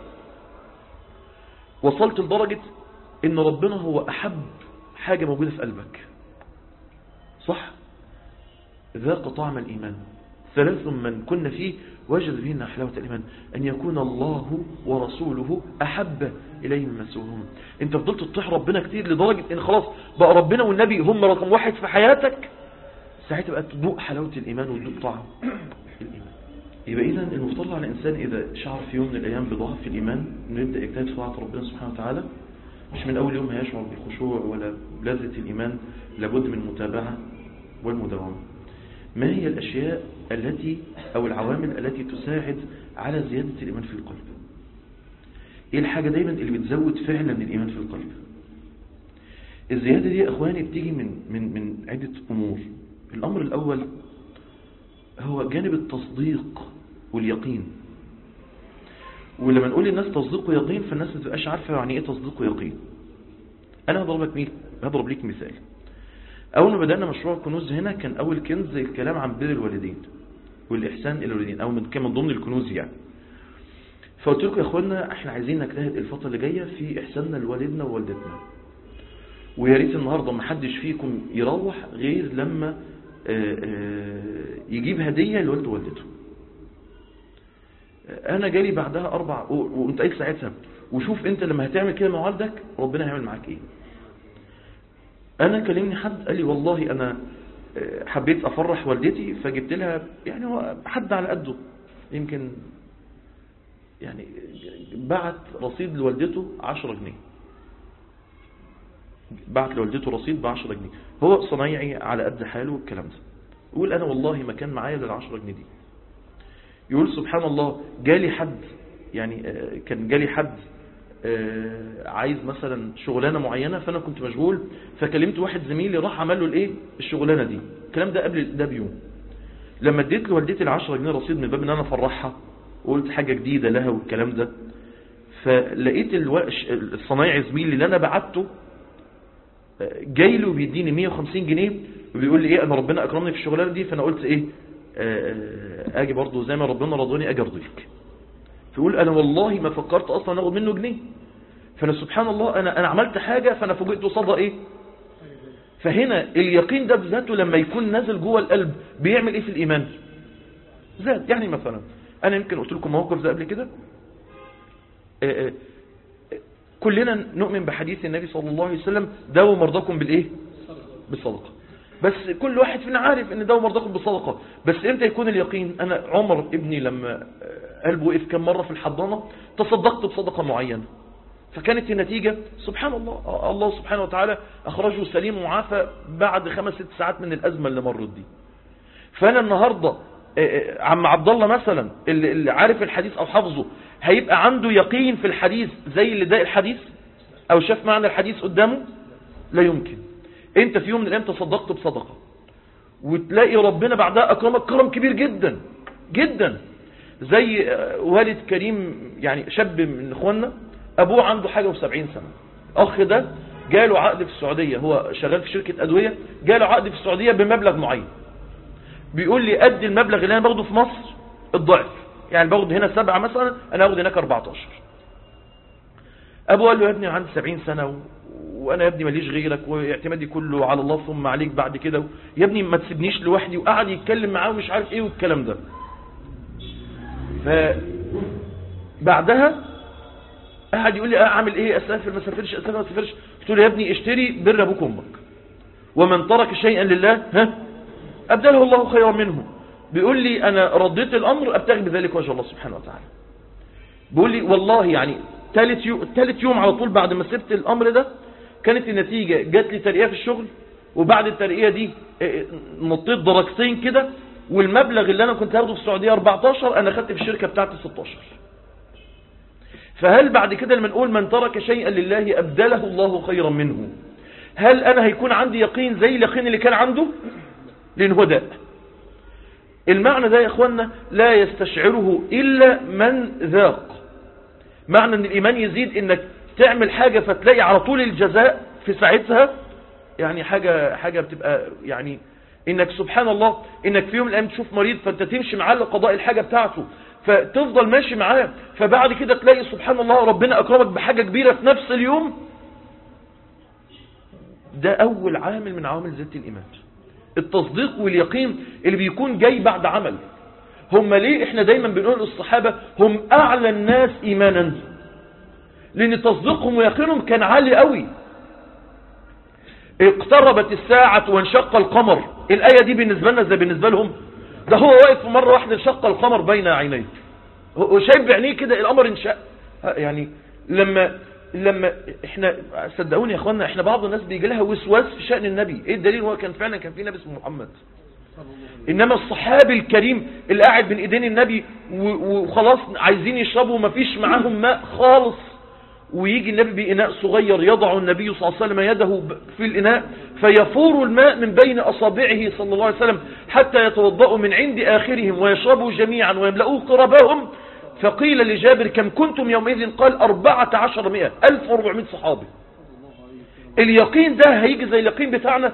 وصلت لدرجة ان ربنا هو احب حاجة موجودة في قلبك صح ذاق طعم الايمان ثلاث من كنا فيه وجد فينا حلاوة الإيمان أن يكون الله ورسوله أحب إليه مما سوهم أنت فضلت تطيح ربنا كتير لدرجة أن خلاص بقى ربنا والنبي هم رقم واحد في حياتك ساعتها بقى تدوق حلاوة الإيمان وتدوق طعم الإيمان يبقى إذا المفترض على الإنسان إذا شعر في يوم من الأيام بضعف في الإيمان إنه يبدأ يجتهد في طاعة ربنا سبحانه وتعالى مش من أول يوم هيشعر بالخشوع ولا بلذة الإيمان لابد من المتابعة والمداومة ما هي الأشياء التي أو العوامل التي تساعد على زيادة الإيمان في القلب ايه الحاجة دايما اللي بتزود فعلا الإيمان في القلب الزيادة دي يا أخواني بتيجي من, من, من عدة أمور الأمر الأول هو جانب التصديق واليقين ولما نقول للناس تصديق ويقين فالناس ما تبقاش عارفة يعني ايه تصديق ويقين انا هضرب لك هضرب لك مثال اول ما بدأنا مشروع الكنوز هنا كان اول كنز الكلام عن بر الوالدين والاحسان الى الوالدين او من كان من ضمن الكنوز يعني فقلت لكم يا اخوانا احنا عايزين نجتهد الفتره اللي جايه في احساننا لوالدنا ووالدتنا ويا ريت النهارده ما حدش فيكم يروح غير لما يجيب هديه لوالده ووالدته انا جالي بعدها اربع وانت قايل ساعتها وشوف انت لما هتعمل كده مع والدك ربنا هيعمل معاك ايه انا كلمني حد قال لي والله انا حبيت افرح والدتي فجبت لها يعني هو حد على قده يمكن يعني بعت رصيد لوالدته 10 جنيه بعت لوالدته رصيد ب 10 جنيه هو صنايعي على قد حاله والكلام ده يقول انا والله ما كان معايا الا ال 10 جنيه دي يقول سبحان الله جالي حد يعني كان جالي حد عايز مثلا شغلانه معينه فانا كنت مشغول فكلمت واحد زميلي راح عمل له الايه الشغلانه دي الكلام ده قبل ده بيوم لما اديت لوالدتي ال 10 جنيه رصيد من باب ان انا افرحها وقلت حاجه جديده لها والكلام ده فلقيت الصنايعي زميلي اللي انا بعته جاي له بيديني 150 جنيه وبيقول لي ايه انا ربنا اكرمني في الشغلانه دي فانا قلت ايه اجي برضه زي ما ربنا رضاني اجي ارضيك فيقول انا والله ما فكرت اصلا اخد منه جنيه فانا سبحان الله انا انا عملت حاجه فانا فوجئت قصادها ايه فهنا اليقين ده بذاته لما يكون نازل جوه القلب بيعمل ايه في الايمان زاد يعني مثلا انا يمكن قلت لكم موقف ده قبل كده كلنا نؤمن بحديث النبي صلى الله عليه وسلم داووا مرضاكم بالايه بالصدقه بس كل واحد فينا عارف ان داووا مرضاكم بالصدقه بس امتى يكون اليقين انا عمر ابني لما قلبه وقف كم مره في الحضانه تصدقت بصدقه معينه فكانت النتيجة سبحان الله الله سبحانه وتعالى أخرجه سليم ومعافى بعد خمس ست ساعات من الأزمة اللي مرت دي فأنا النهاردة عم عبد الله مثلا اللي عارف الحديث أو حافظه هيبقى عنده يقين في الحديث زي اللي ده الحديث أو شاف معنى الحديث قدامه لا يمكن انت في يوم من الأيام تصدقت بصدقة وتلاقي ربنا بعدها أكرمك كرم كبير جدا جدا زي والد كريم يعني شاب من اخواننا ابوه عنده حاجة وسبعين سنة اخ ده جاله عقد في السعودية هو شغال في شركة ادوية جاله عقد في السعودية بمبلغ معين بيقول لي قد المبلغ اللي انا باخده في مصر الضعف يعني باخد هنا سبعة مثلا انا باخد هناك 14 ابوه قال له يا ابني عندي 70 سنة و... وانا يا ابني ماليش غيرك واعتمادي كله على الله ثم عليك بعد كده يا ابني ما تسيبنيش لوحدي وقعد يتكلم معاه ومش عارف ايه والكلام ده ف بعدها قعد يقول لي اعمل ايه اسافر ما اسافرش اسافر ما اسافرش قلت له يا ابني اشتري بر ابوك وامك ومن ترك شيئا لله ها ابدله الله خيرا منه بيقول لي انا رديت الامر ابتغي بذلك وجه الله سبحانه وتعالى بيقول لي والله يعني ثالث يوم ثالث يوم على طول بعد ما سبت الامر ده كانت النتيجه جات لي ترقيه في الشغل وبعد الترقيه دي نطيت درجتين كده والمبلغ اللي انا كنت هاخده في السعوديه 14 انا خدت في الشركه بتاعتي 16 فهل بعد كده لما نقول من ترك شيئا لله أبدله الله خيرا منه هل أنا هيكون عندي يقين زي اليقين اللي كان عنده لأن هو داء المعنى ده يا إخوانا لا يستشعره إلا من ذاق معنى أن الإيمان يزيد إنك تعمل حاجة فتلاقي على طول الجزاء في ساعتها يعني حاجة, حاجة بتبقى يعني إنك سبحان الله إنك في يوم من الأيام تشوف مريض فأنت تمشي معاه لقضاء الحاجة بتاعته فتفضل ماشي معاه فبعد كده تلاقي سبحان الله ربنا أكرمك بحاجة كبيرة في نفس اليوم ده أول عامل من عوامل زيادة الإيمان التصديق واليقين اللي بيكون جاي بعد عمل هم ليه احنا دايما بنقول للصحابة هم أعلى الناس إيمانا لأن تصديقهم ويقينهم كان عالي قوي اقتربت الساعة وانشق القمر الآية دي بالنسبة لنا زي بالنسبة لهم ده هو واقف مرة واحدة انشق القمر بين عينيه هو شايف بعينيه كده القمر انشق يعني لما لما احنا صدقوني يا اخوانا احنا بعض الناس بيجي لها وسواس في شأن النبي ايه الدليل هو كان فعلا كان في نبي اسمه محمد انما الصحابي الكريم اللي قاعد بين ايدين النبي وخلاص عايزين يشربوا ومفيش معاهم ماء خالص ويجي النبي بإناء صغير يضع النبي صلى الله عليه وسلم يده في الإناء فيفور الماء من بين أصابعه صلى الله عليه وسلم حتى يتوضأوا من عند آخرهم ويشربوا جميعا ويملؤوا قربهم فقيل لجابر كم كنتم يومئذ قال أربعة عشر مئة ألف واربعمائة صحابي اليقين ده هيجي زي اليقين بتاعنا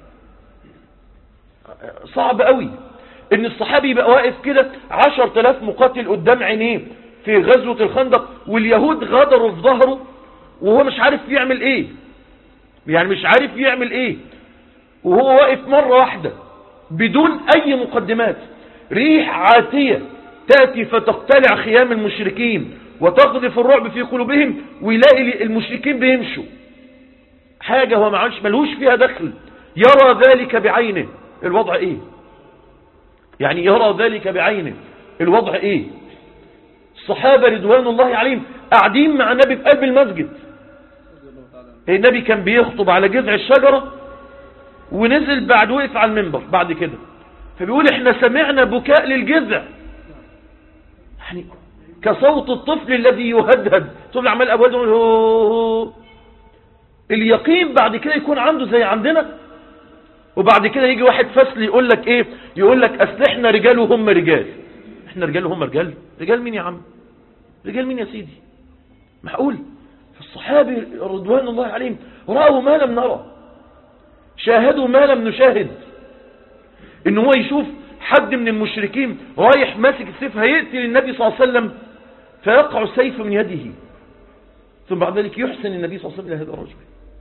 صعب قوي ان الصحابي يبقى واقف كده عشر تلاف مقاتل قدام عينيه في غزوة الخندق واليهود غدروا في ظهره وهو مش عارف يعمل ايه يعني مش عارف يعمل ايه وهو واقف مرة واحدة بدون اي مقدمات ريح عاتية تأتي فتقتلع خيام المشركين وتقذف الرعب في قلوبهم ويلاقي المشركين بيمشوا حاجة هو معلش ملوش فيها دخل يرى ذلك بعينه الوضع ايه يعني يرى ذلك بعينه الوضع ايه الصحابة رضوان الله عليهم قاعدين مع النبي في قلب المسجد النبي كان بيخطب على جذع الشجرة ونزل بعد وقف على المنبر بعد كده فبيقول احنا سمعنا بكاء للجذع يعني كصوت الطفل الذي يهدهد طفل عمال أبوه اليقين بعد كده يكون عنده زي عندنا وبعد كده يجي واحد فصل يقول لك ايه يقول لك اصل احنا رجال وهم رجال احنا رجال وهم رجال رجال مين يا عم رجال مين يا سيدي معقول فالصحابي رضوان الله عليهم رأوا ما لم نرى شاهدوا ما لم نشاهد ان هو يشوف حد من المشركين رايح ماسك السيف هيقتل النبي صلى الله عليه وسلم فيقع السيف من يده ثم بعد ذلك يحسن النبي صلى الله عليه وسلم إلى هذا الرجل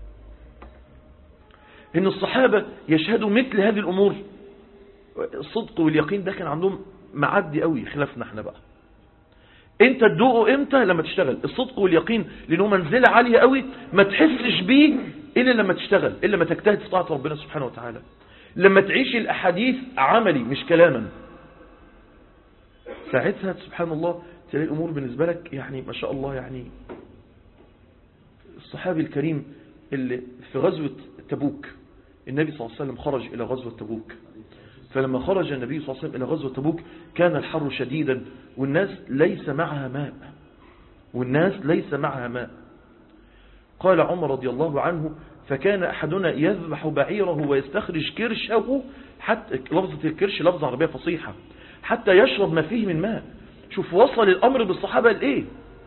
ان الصحابة يشهدوا مثل هذه الامور الصدق واليقين ده كان عندهم معدي قوي خلافنا احنا بقى انت تدوقه امتى لما تشتغل الصدق واليقين لانه منزلة عالية قوي ما تحسش بيه الا لما تشتغل الا لما تجتهد في طاعة ربنا سبحانه وتعالى لما تعيش الاحاديث عملي مش كلاما ساعتها سبحان الله تلاقي الامور بالنسبة لك يعني ما شاء الله يعني الصحابي الكريم اللي في غزوة تبوك النبي صلى الله عليه وسلم خرج إلى غزوة تبوك فلما خرج النبي صلى الله عليه وسلم إلى غزوة تبوك كان الحر شديدا والناس ليس معها ماء والناس ليس معها ماء قال عمر رضي الله عنه فكان أحدنا يذبح بعيره ويستخرج كرشه حتى لفظة الكرش لفظة عربية فصيحة حتى يشرب ما فيه من ماء شوف وصل الأمر بالصحابة لإيه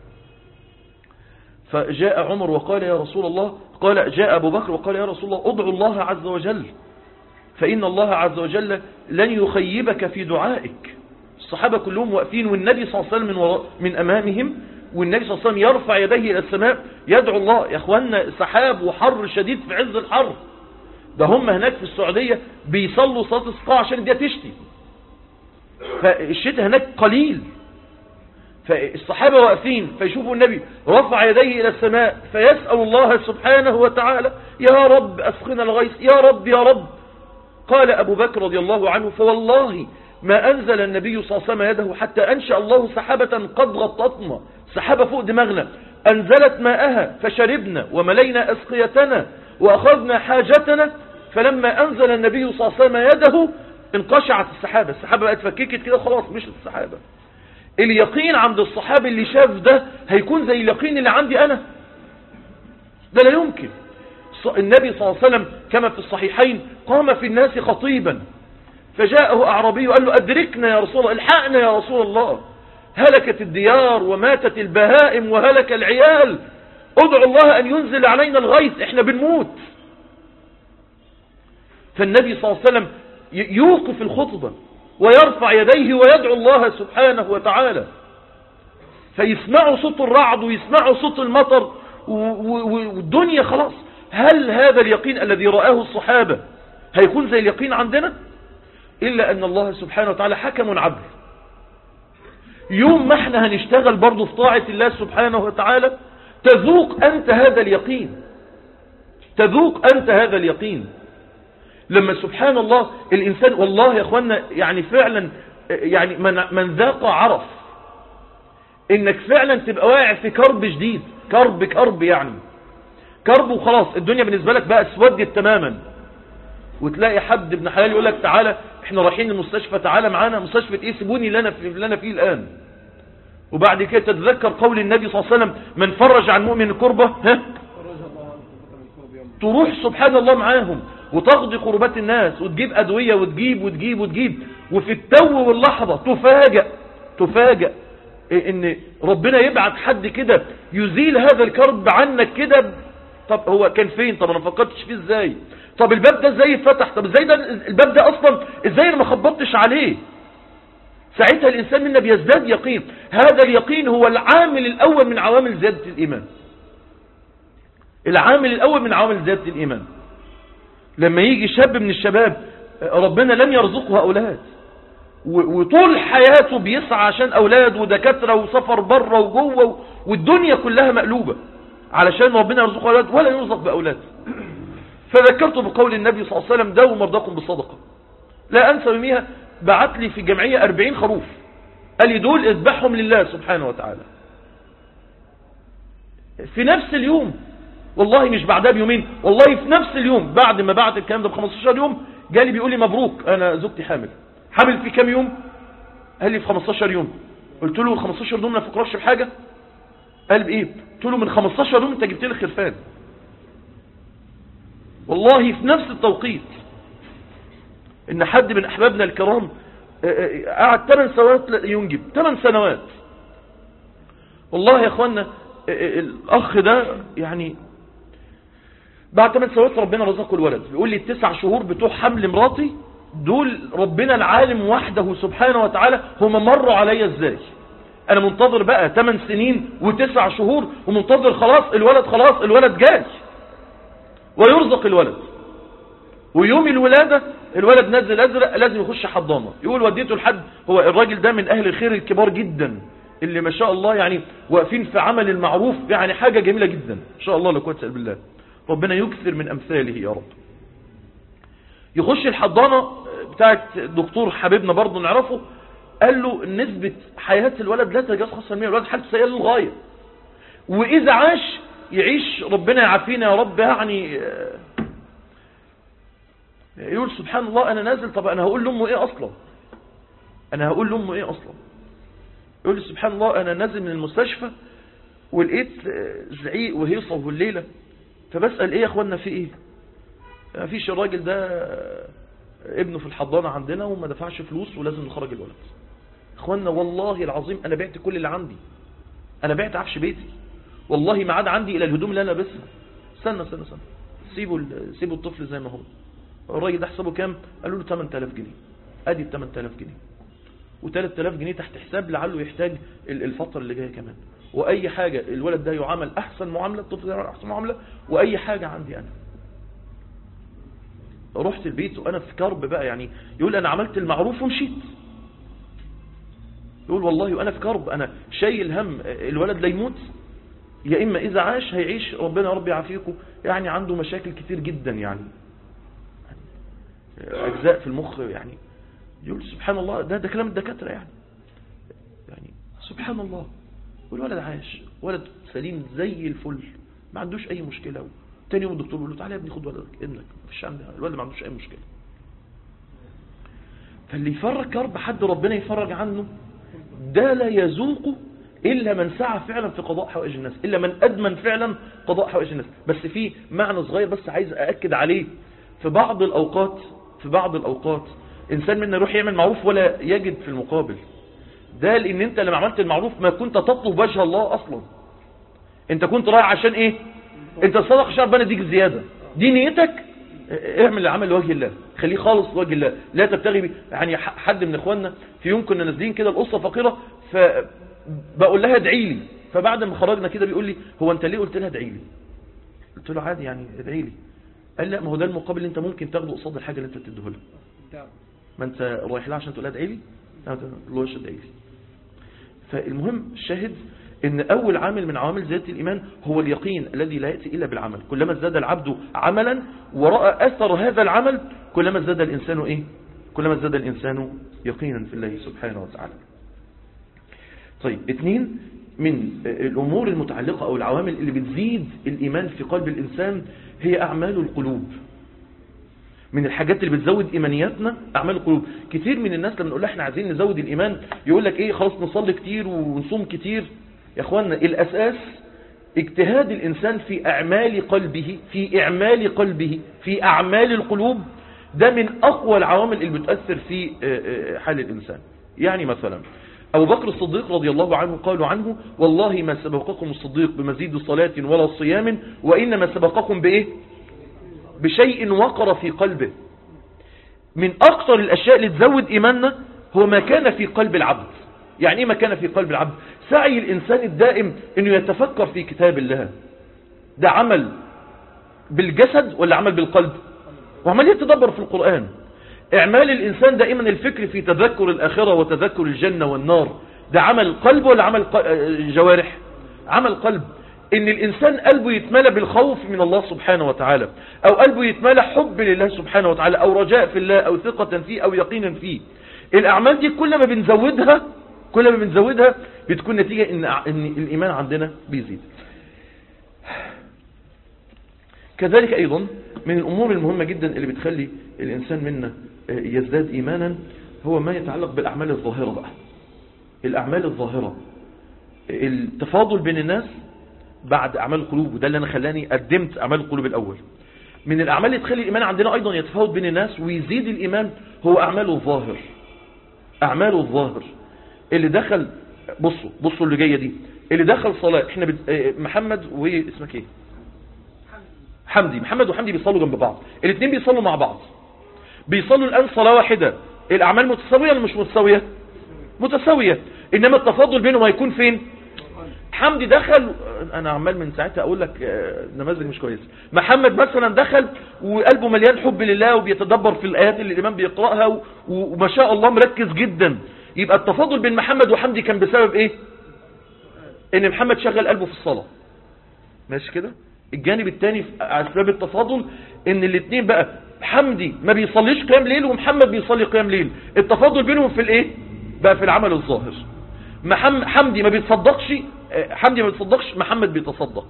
فجاء عمر وقال يا رسول الله قال جاء أبو بكر وقال يا رسول الله ادعو الله عز وجل فإن الله عز وجل لن يخيبك في دعائك الصحابة كلهم واقفين والنبي صلى الله عليه وسلم من, وراء من أمامهم والنبي صلى الله عليه وسلم يرفع يديه إلى السماء يدعو الله يا أخوانا سحاب وحر شديد في عز الحر ده هم هناك في السعودية بيصلوا صلاة السقاء عشان دي تشتي فالشتاء هناك قليل فالصحابة واقفين فيشوفوا النبي رفع يديه إلى السماء فيسأل الله سبحانه وتعالى يا رب أسخنا الغيث يا رب يا رب قال أبو بكر رضي الله عنه فوالله ما أنزل النبي صلى الله عليه وسلم يده حتى أنشأ الله سحابة قد غطتنا سحابة فوق دماغنا أنزلت ماءها فشربنا وملينا أسقيتنا وأخذنا حاجتنا فلما أنزل النبي صلى الله عليه وسلم يده انقشعت السحابة السحابة بقت فككت كده خلاص مش السحابة اليقين عند الصحابي اللي شاف ده هيكون زي اليقين اللي عندي أنا ده لا يمكن النبي صلى الله عليه وسلم كما في الصحيحين قام في الناس خطيبا فجاءه أعرابي وقال له أدركنا يا رسول الله الحقنا يا رسول الله هلكت الديار وماتت البهائم وهلك العيال ادعو الله أن ينزل علينا الغيث احنا بنموت فالنبي صلى الله عليه وسلم يوقف الخطبة ويرفع يديه ويدعو الله سبحانه وتعالى فيسمعوا صوت الرعد ويسمعوا صوت المطر والدنيا خلاص هل هذا اليقين الذي رآه الصحابة هيكون زي اليقين عندنا إلا أن الله سبحانه وتعالى حكم عدل يوم ما احنا هنشتغل برضو في طاعة الله سبحانه وتعالى تذوق أنت هذا اليقين تذوق أنت هذا اليقين لما سبحان الله الإنسان والله يا أخوانا يعني فعلا يعني من, من ذاق عرف إنك فعلا تبقى واقع في كرب جديد كرب كرب يعني كرب وخلاص الدنيا بالنسبة لك بقى اسودت تماما وتلاقي حد ابن حلال يقول لك تعالى احنا رايحين المستشفى تعالى معانا مستشفى ايه سيبوني اللي انا في اللي انا فيه الان وبعد كده تتذكر قول النبي صلى الله عليه وسلم من فرج عن مؤمن كربة ها تروح سبحان الله معاهم وتقضي قربات الناس وتجيب أدوية وتجيب وتجيب وتجيب وفي التو واللحظة تفاجأ تفاجأ ان ربنا يبعت حد كده يزيل هذا الكرب عنك كده طب هو كان فين طب انا فكرتش فيه ازاي طب الباب ده ازاي اتفتح طب ازاي ده الباب ده اصلا ازاي انا ما خبطتش عليه ساعتها الانسان منا بيزداد يقين هذا اليقين هو العامل الاول من عوامل زيادة الايمان العامل الاول من عوامل زيادة الايمان لما يجي شاب من الشباب ربنا لم يرزقه اولاد وطول حياته بيسعى عشان اولاد ودكاترة وسفر بره وجوه والدنيا كلها مقلوبة علشان ربنا يرزقه اولاد ولا يرزق باولاد فذكرته بقول النبي صلى الله عليه وسلم داووا مرضاكم بالصدقة لا انسى يوميها بعت لي في جمعية 40 خروف قال لي دول اذبحهم لله سبحانه وتعالى في نفس اليوم والله مش بعدها بيومين والله في نفس اليوم بعد ما بعت الكلام ده ب 15 يوم جالي بيقول لي مبروك انا زوجتي حامل حامل في كام يوم قال لي في 15 يوم قلت له ال 15 يوم ما فكرش بحاجه قال بايه قلت له من 15 يوم انت جبت لي خرفان والله في نفس التوقيت ان حد من احبابنا الكرام قعد 8 سنوات ينجب 8 سنوات والله يا اخوانا الاخ ده يعني بعد 8 سنوات ربنا رزقه الولد بيقول لي التسع شهور بتوع حمل مراتي دول ربنا العالم وحده سبحانه وتعالى هم مروا عليا ازاي انا منتظر بقى 8 سنين وتسع شهور ومنتظر خلاص الولد خلاص الولد جاي ويرزق الولد ويوم الولادة الولد نزل ازرق لازم يخش حضانة يقول وديته لحد هو الراجل ده من اهل الخير الكبار جدا اللي ما شاء الله يعني واقفين في عمل المعروف يعني حاجة جميلة جدا ان شاء الله لا قوه الا بالله ربنا يكثر من امثاله يا رب يخش الحضانة بتاعت دكتور حبيبنا برضه نعرفه قال له نسبة حياة الولد لا تتجاوز 5% الولد حالته سيئة للغاية وإذا عاش يعيش ربنا يعافينا يا رب يعني يقول سبحان الله أنا نازل طب أنا هقول لأمه إيه أصلا أنا هقول لأمه إيه أصلا يقول سبحان الله أنا نازل من المستشفى ولقيت زعيق وهيصة والليلة فبسأل إيه يا أخوانا في إيه ما فيش الراجل ده ابنه في الحضانة عندنا وما دفعش فلوس ولازم نخرج الولد اخوانا والله العظيم انا بعت كل اللي عندي انا بعت عفش بيتي والله ما عاد عندي الى الهدوم اللي انا لابسها استنى استنى استنى سيبوا سيبوا الطفل زي ما هو الراجل ده حسابه كام قالوا له 8000 جنيه ادي ال 8000 جنيه و3000 جنيه تحت حساب لعله يحتاج الفتره اللي جايه كمان واي حاجه الولد ده يعامل احسن معامله الطفل ده احسن معامله واي حاجه عندي انا رحت البيت وانا في كرب بقى يعني يقول انا عملت المعروف ومشيت يقول والله وانا في كرب انا شايل هم الولد لا يموت يا اما اذا عاش هيعيش ربنا ربي يعافيكم يعني عنده مشاكل كتير جدا يعني اجزاء في المخ يعني يقول سبحان الله ده ده كلام الدكاتره يعني يعني سبحان الله والولد عاش ولد سليم زي الفل ما عندوش اي مشكله تاني يوم الدكتور بيقول له تعالى يا ابني خد ولدك ابنك مفيش عندها الولد ما عندوش اي مشكله فاللي يفرج كرب حد ربنا يفرج عنه ده لا يذوقه الا من سعى فعلا في قضاء حوائج الناس الا من ادمن فعلا قضاء حوائج الناس بس في معنى صغير بس عايز ااكد عليه في بعض الاوقات في بعض الاوقات انسان منا يروح يعمل معروف ولا يجد في المقابل ده لان انت لما عملت المعروف ما كنت تطلب وجه الله اصلا انت كنت رايح عشان ايه انت الصدقه عشان ربنا يديك زياده دي نيتك اعمل العمل لوجه الله خليه خالص لوجه الله لا تبتغي بي. يعني حد من اخواننا في يوم كنا نازلين كده القصه فقيره فبقول لها ادعي لي فبعد ما خرجنا كده بيقول لي هو انت ليه قلت لها ادعي لي قلت له عادي يعني ادعي لي قال لا ما هو ده المقابل اللي انت ممكن تاخده قصاد الحاجه اللي انت بتديه لها ما انت رايح لها عشان تقول لها ادعي لي لا تقول ادعي لي فالمهم الشاهد ان اول عامل من عوامل زيادة الايمان هو اليقين الذي لا يأتي الا بالعمل كلما ازداد العبد عملا ورأى اثر هذا العمل كلما ازداد الانسان ايه كلما ازداد الانسان يقينا في الله سبحانه وتعالى طيب اثنين من الامور المتعلقة او العوامل اللي بتزيد الايمان في قلب الانسان هي اعمال القلوب من الحاجات اللي بتزود ايمانياتنا اعمال القلوب كتير من الناس لما نقول لها احنا عايزين نزود الايمان يقول لك ايه خلاص نصلي كتير ونصوم كتير يا اخوانا الاساس اجتهاد الانسان في اعمال قلبه في اعمال قلبه في اعمال القلوب ده من اقوى العوامل اللي بتأثر في حال الانسان يعني مثلا أبو بكر الصديق رضي الله عنه قالوا عنه والله ما سبقكم الصديق بمزيد صلاة ولا صيام وإنما سبقكم بإيه بشيء وقر في قلبه من أكثر الأشياء اللي تزود إيماننا هو ما كان في قلب العبد يعني إيه ما كان في قلب العبد سعي الإنسان الدائم أنه يتفكر في كتاب الله ده عمل بالجسد ولا عمل بالقلب وعمل يتدبر في القرآن اعمال الانسان دائما الفكر في تذكر الاخرة وتذكر الجنة والنار ده عمل قلب ولا عمل جوارح عمل قلب ان الانسان قلبه يتملى بالخوف من الله سبحانه وتعالى او قلبه يتملى حب لله سبحانه وتعالى او رجاء في الله او ثقة فيه او يقينا فيه الاعمال دي كل ما بنزودها كل ما بنزودها بتكون نتيجة ان, إن الايمان عندنا بيزيد كذلك ايضا من الامور المهمة جدا اللي بتخلي الانسان منا يزداد ايمانا هو ما يتعلق بالاعمال الظاهرة بقى الاعمال الظاهرة التفاضل بين الناس بعد اعمال القلوب وده اللي انا خلاني قدمت اعمال القلوب الاول من الاعمال اللي تخلي الايمان عندنا ايضا يتفاوت بين الناس ويزيد الايمان هو اعمال الظاهر اعمال الظاهر اللي دخل بصوا بصوا اللي جايه دي اللي دخل صلاه احنا بت... محمد واسمك ايه حمدي محمد وحمدي بيصلوا جنب بعض الاثنين بيصلوا مع بعض بيصلوا الان صلاه واحده الاعمال متساويه ولا مش متساويه متساويه انما التفاضل بينهم هيكون فين حمدي دخل انا عمال من ساعتها اقول لك نماذج مش كويس محمد مثلا دخل وقلبه مليان حب لله وبيتدبر في الايات اللي الامام بيقراها وما شاء الله مركز جدا يبقى التفاضل بين محمد وحمدي كان بسبب ايه ان محمد شغل قلبه في الصلاه ماشي كده الجانب الثاني في اسباب التفاضل ان الاثنين بقى حمدي ما بيصليش قيام ليل ومحمد بيصلي قيام ليل التفاضل بينهم في الايه بقى في العمل الظاهر حمدي ما بيتصدقش حمدي ما بيتصدقش محمد بيتصدق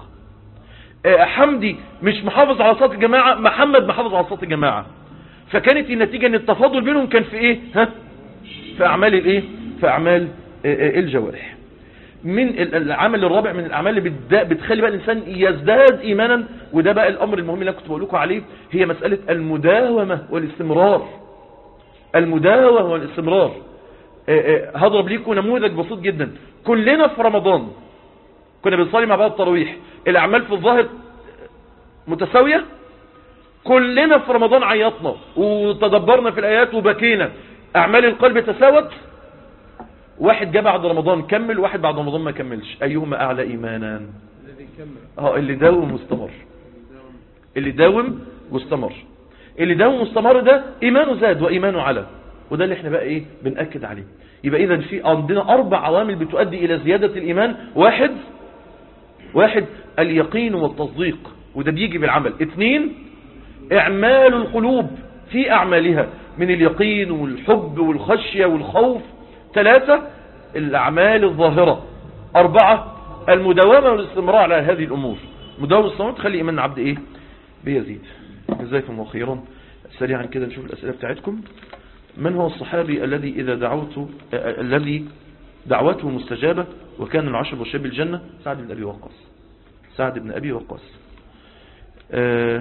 حمدي مش محافظ على صلاة الجماعة محمد محافظ على صلاة الجماعة فكانت النتيجة ان التفاضل بينهم كان في ايه ها في اعمال الايه في اعمال الجوارح من العمل الرابع من الاعمال اللي بتخلي بقى الانسان يزداد ايمانا وده بقى الامر المهم اللي انا كنت بقول لكم عليه هي مسألة المداومة والاستمرار المداومة والاستمرار هضرب ليكم نموذج بسيط جدا كلنا في رمضان كنا بنصلي مع بعض التراويح الاعمال في الظاهر متساوية كلنا في رمضان عيطنا وتدبرنا في الايات وبكينا اعمال القلب تساوت واحد جاء بعد رمضان كمل واحد بعد رمضان ما كملش ايهما اعلى ايمانا اه اللي داوم واستمر اللي داوم واستمر اللي داوم واستمر ده ايمانه زاد وايمانه على وده اللي احنا بقى ايه بنأكد عليه يبقى اذا في عندنا اربع عوامل بتؤدي الى زيادة الايمان واحد واحد اليقين والتصديق وده بيجي بالعمل اثنين اعمال القلوب في اعمالها من اليقين والحب والخشية والخوف ثلاثة الاعمال الظاهرة اربعة المداومة والاستمرار على هذه الامور مداومة والاستمرار تخلي ايمان العبد ايه بيزيد جزاكم الله خيرا سريعا كده نشوف الاسئلة بتاعتكم من هو الصحابي الذي إذا دعوته آه الذي دعوته مستجابة وكان العشر والشاب الجنة سعد بن أبي وقاص سعد بن أبي وقاص آه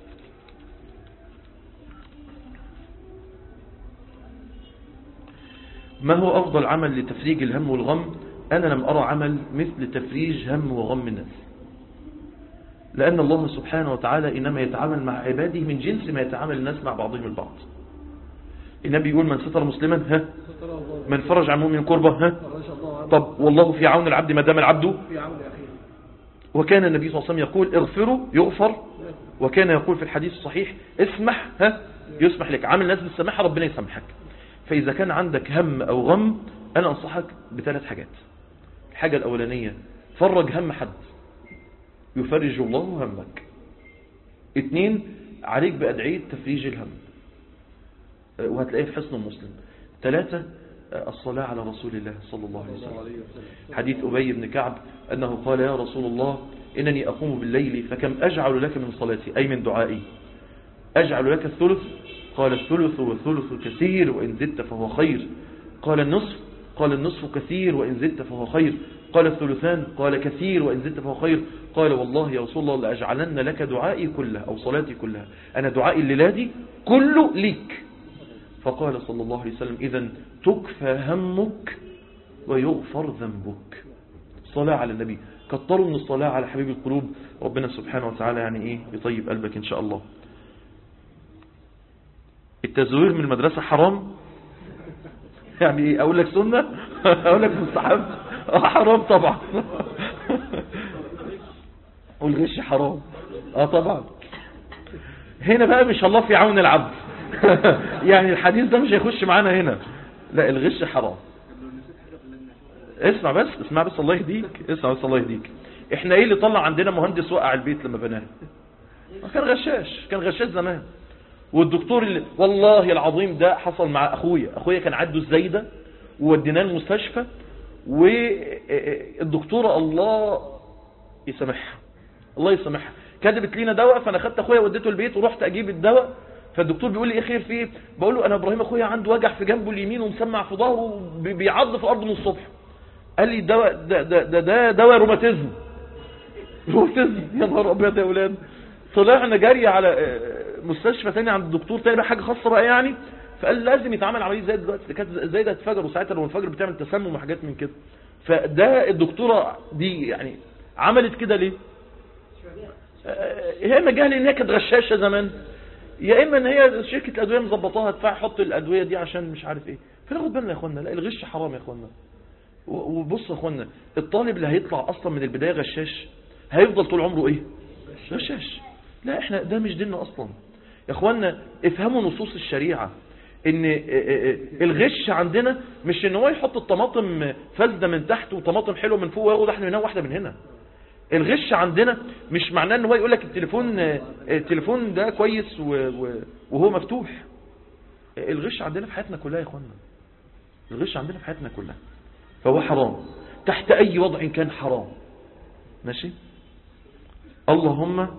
ما هو أفضل عمل لتفريج الهم والغم أنا لم أرى عمل مثل تفريج هم وغم الناس لأن الله سبحانه وتعالى إنما يتعامل مع عباده من جنس ما يتعامل الناس مع بعضهم البعض النبي يقول من ستر مسلما ها من فرج عن مؤمن كربة ها طب والله في عون العبد ما دام العبد وكان النبي صلى الله عليه وسلم يقول اغفروا يغفر وكان يقول في الحديث الصحيح اسمح ها يسمح لك عامل الناس بالسماحة ربنا يسامحك فإذا كان عندك هم أو غم أنا أنصحك بثلاث حاجات الحاجة الأولانية فرج هم حد يفرج الله همك اثنين عليك بأدعية تفريج الهم وهتلاقيه في حسن المسلم ثلاثة الصلاة على رسول الله صلى الله عليه وسلم حديث أبي بن كعب أنه قال يا رسول الله إنني أقوم بالليل فكم أجعل لك من صلاتي أي من دعائي أجعل لك الثلث قال الثلث والثلث كثير وإن زدت فهو خير قال النصف قال النصف كثير وإن زدت فهو خير قال الثلثان قال كثير وإن زدت فهو خير قال والله يا رسول الله لأجعلن لك دعائي كله أو صلاتي كلها أنا دعائي الليلة دي كله ليك فقال صلى الله عليه وسلم إذا تكفى همك ويغفر ذنبك صلاة على النبي كتروا من الصلاة على حبيب القلوب ربنا سبحانه وتعالى يعني إيه يطيب قلبك إن شاء الله التزوير من المدرسة حرام يعني ايه اقول لك سنة اقول لك مستحب اه حرام طبعا والغش حرام اه طبعا هنا بقى مش الله في عون العبد يعني الحديث ده مش هيخش معانا هنا لا الغش حرام اسمع بس اسمع بس الله يهديك اسمع بس الله يهديك احنا ايه اللي طلع عندنا مهندس وقع البيت لما بناه كان غشاش كان غشاش زمان والدكتور اللي والله العظيم ده حصل مع اخويا اخويا كان عنده الزايده ووديناه المستشفى والدكتوره الله يسامحها الله يسامحها كتبت لينا دواء فانا خدت اخويا وديته البيت ورحت اجيب الدواء فالدكتور بيقول لي ايه خير فيه بقول له انا ابراهيم اخويا عنده وجع في جنبه اليمين ومسمع في ظهره بيعض في الارض من الصبح قال لي الدواء ده ده ده, ده دواء روماتيزم روماتيزم يا نهار ابيض يا اولاد طلعنا جري على مستشفى تاني عند الدكتور تاني بقى حاجه خاصه بقى يعني فقال لازم يتعمل عمليه زي دلوقتي كانت زي ده اتفجر وساعتها لو الفجر بتعمل تسمم وحاجات من كده فده الدكتوره دي يعني عملت كده ليه يا اما جهل ان هي كانت غشاشه زمان يا اما ان هي شركه الادويه مظبطاها تدفع حط الادويه دي عشان مش عارف ايه فناخد بالنا يا اخوانا لا الغش حرام يا اخوانا وبص يا اخوانا الطالب اللي هيطلع اصلا من البدايه غشاش هيفضل طول عمره ايه غشاش لا احنا ده مش ديننا اصلا يا اخوانا افهموا نصوص الشريعة ان الغش عندنا مش ان هو يحط الطماطم فاسدة من تحت وطماطم حلوة من فوق وياخد واحدة من هنا وواحدة من هنا الغش عندنا مش معناه ان هو يقول لك التليفون التليفون ده كويس وهو مفتوح الغش عندنا في حياتنا كلها يا اخوانا الغش عندنا في حياتنا كلها فهو حرام تحت اي وضع كان حرام ماشي اللهم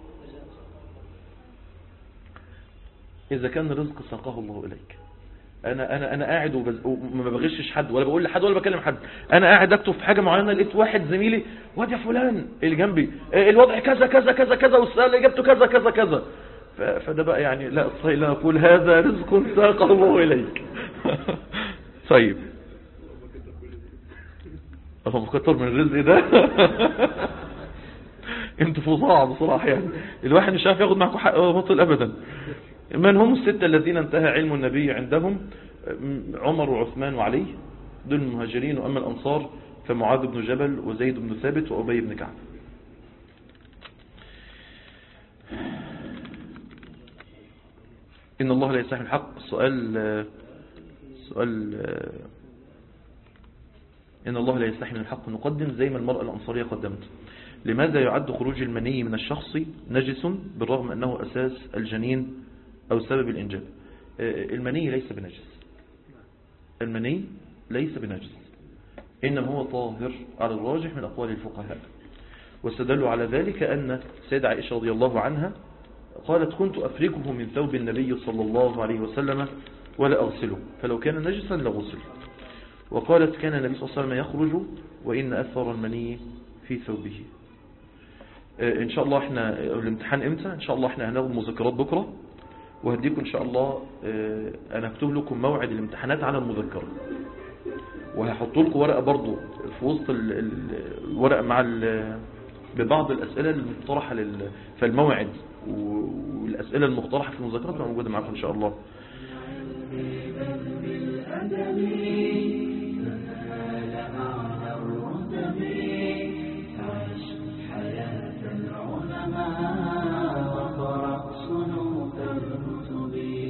إذا كان رزق ساقه الله إليك أنا أنا أنا قاعد وبز... وما بغشش حد ولا بقول لحد ولا بكلم حد أنا قاعد أكتب في حاجة معينة لقيت واحد زميلي واد يا فلان اللي جنبي الوضع كذا كذا كذا كذا والسؤال إجابته كذا كذا كذا ف... فده بقى يعني لا صحيح لا أقول هذا رزق ساقه الله إليك طيب أنا مكتر من الرزق ده انتوا فظاع بصراحة يعني الواحد مش عارف ياخد معكم حق باطل أبدا من هم الستة الذين انتهى علم النبي عندهم عمر وعثمان وعلي دول المهاجرين وأما الأنصار فمعاذ بن جبل وزيد بن ثابت وأبي بن كعب إن الله لا يستحي الحق سؤال سؤال إن الله لا يستحي من الحق نقدم زي ما المرأة الأنصارية قدمت لماذا يعد خروج المني من الشخص نجس بالرغم أنه أساس الجنين أو سبب الإنجاب المني ليس بنجس المني ليس بنجس إنما هو طاهر على الراجح من أقوال الفقهاء واستدلوا على ذلك أن سيدة عائشة رضي الله عنها قالت كنت أفركه من ثوب النبي صلى الله عليه وسلم ولا أغسله فلو كان نجسا لغسل وقالت كان النبي صلى الله عليه وسلم يخرج وإن أثر المني في ثوبه إن شاء الله احنا الامتحان امتى إن شاء الله احنا هناخد مذكرات بكرة وهديكم إن شاء الله أنا هكتب لكم موعد الامتحانات على المذكرة وهحط لكم ورقة برضو في وسط الورقة مع ببعض الأسئلة المقترحة في الموعد والأسئلة المقترحة في المذكرات موجودة معكم إن شاء الله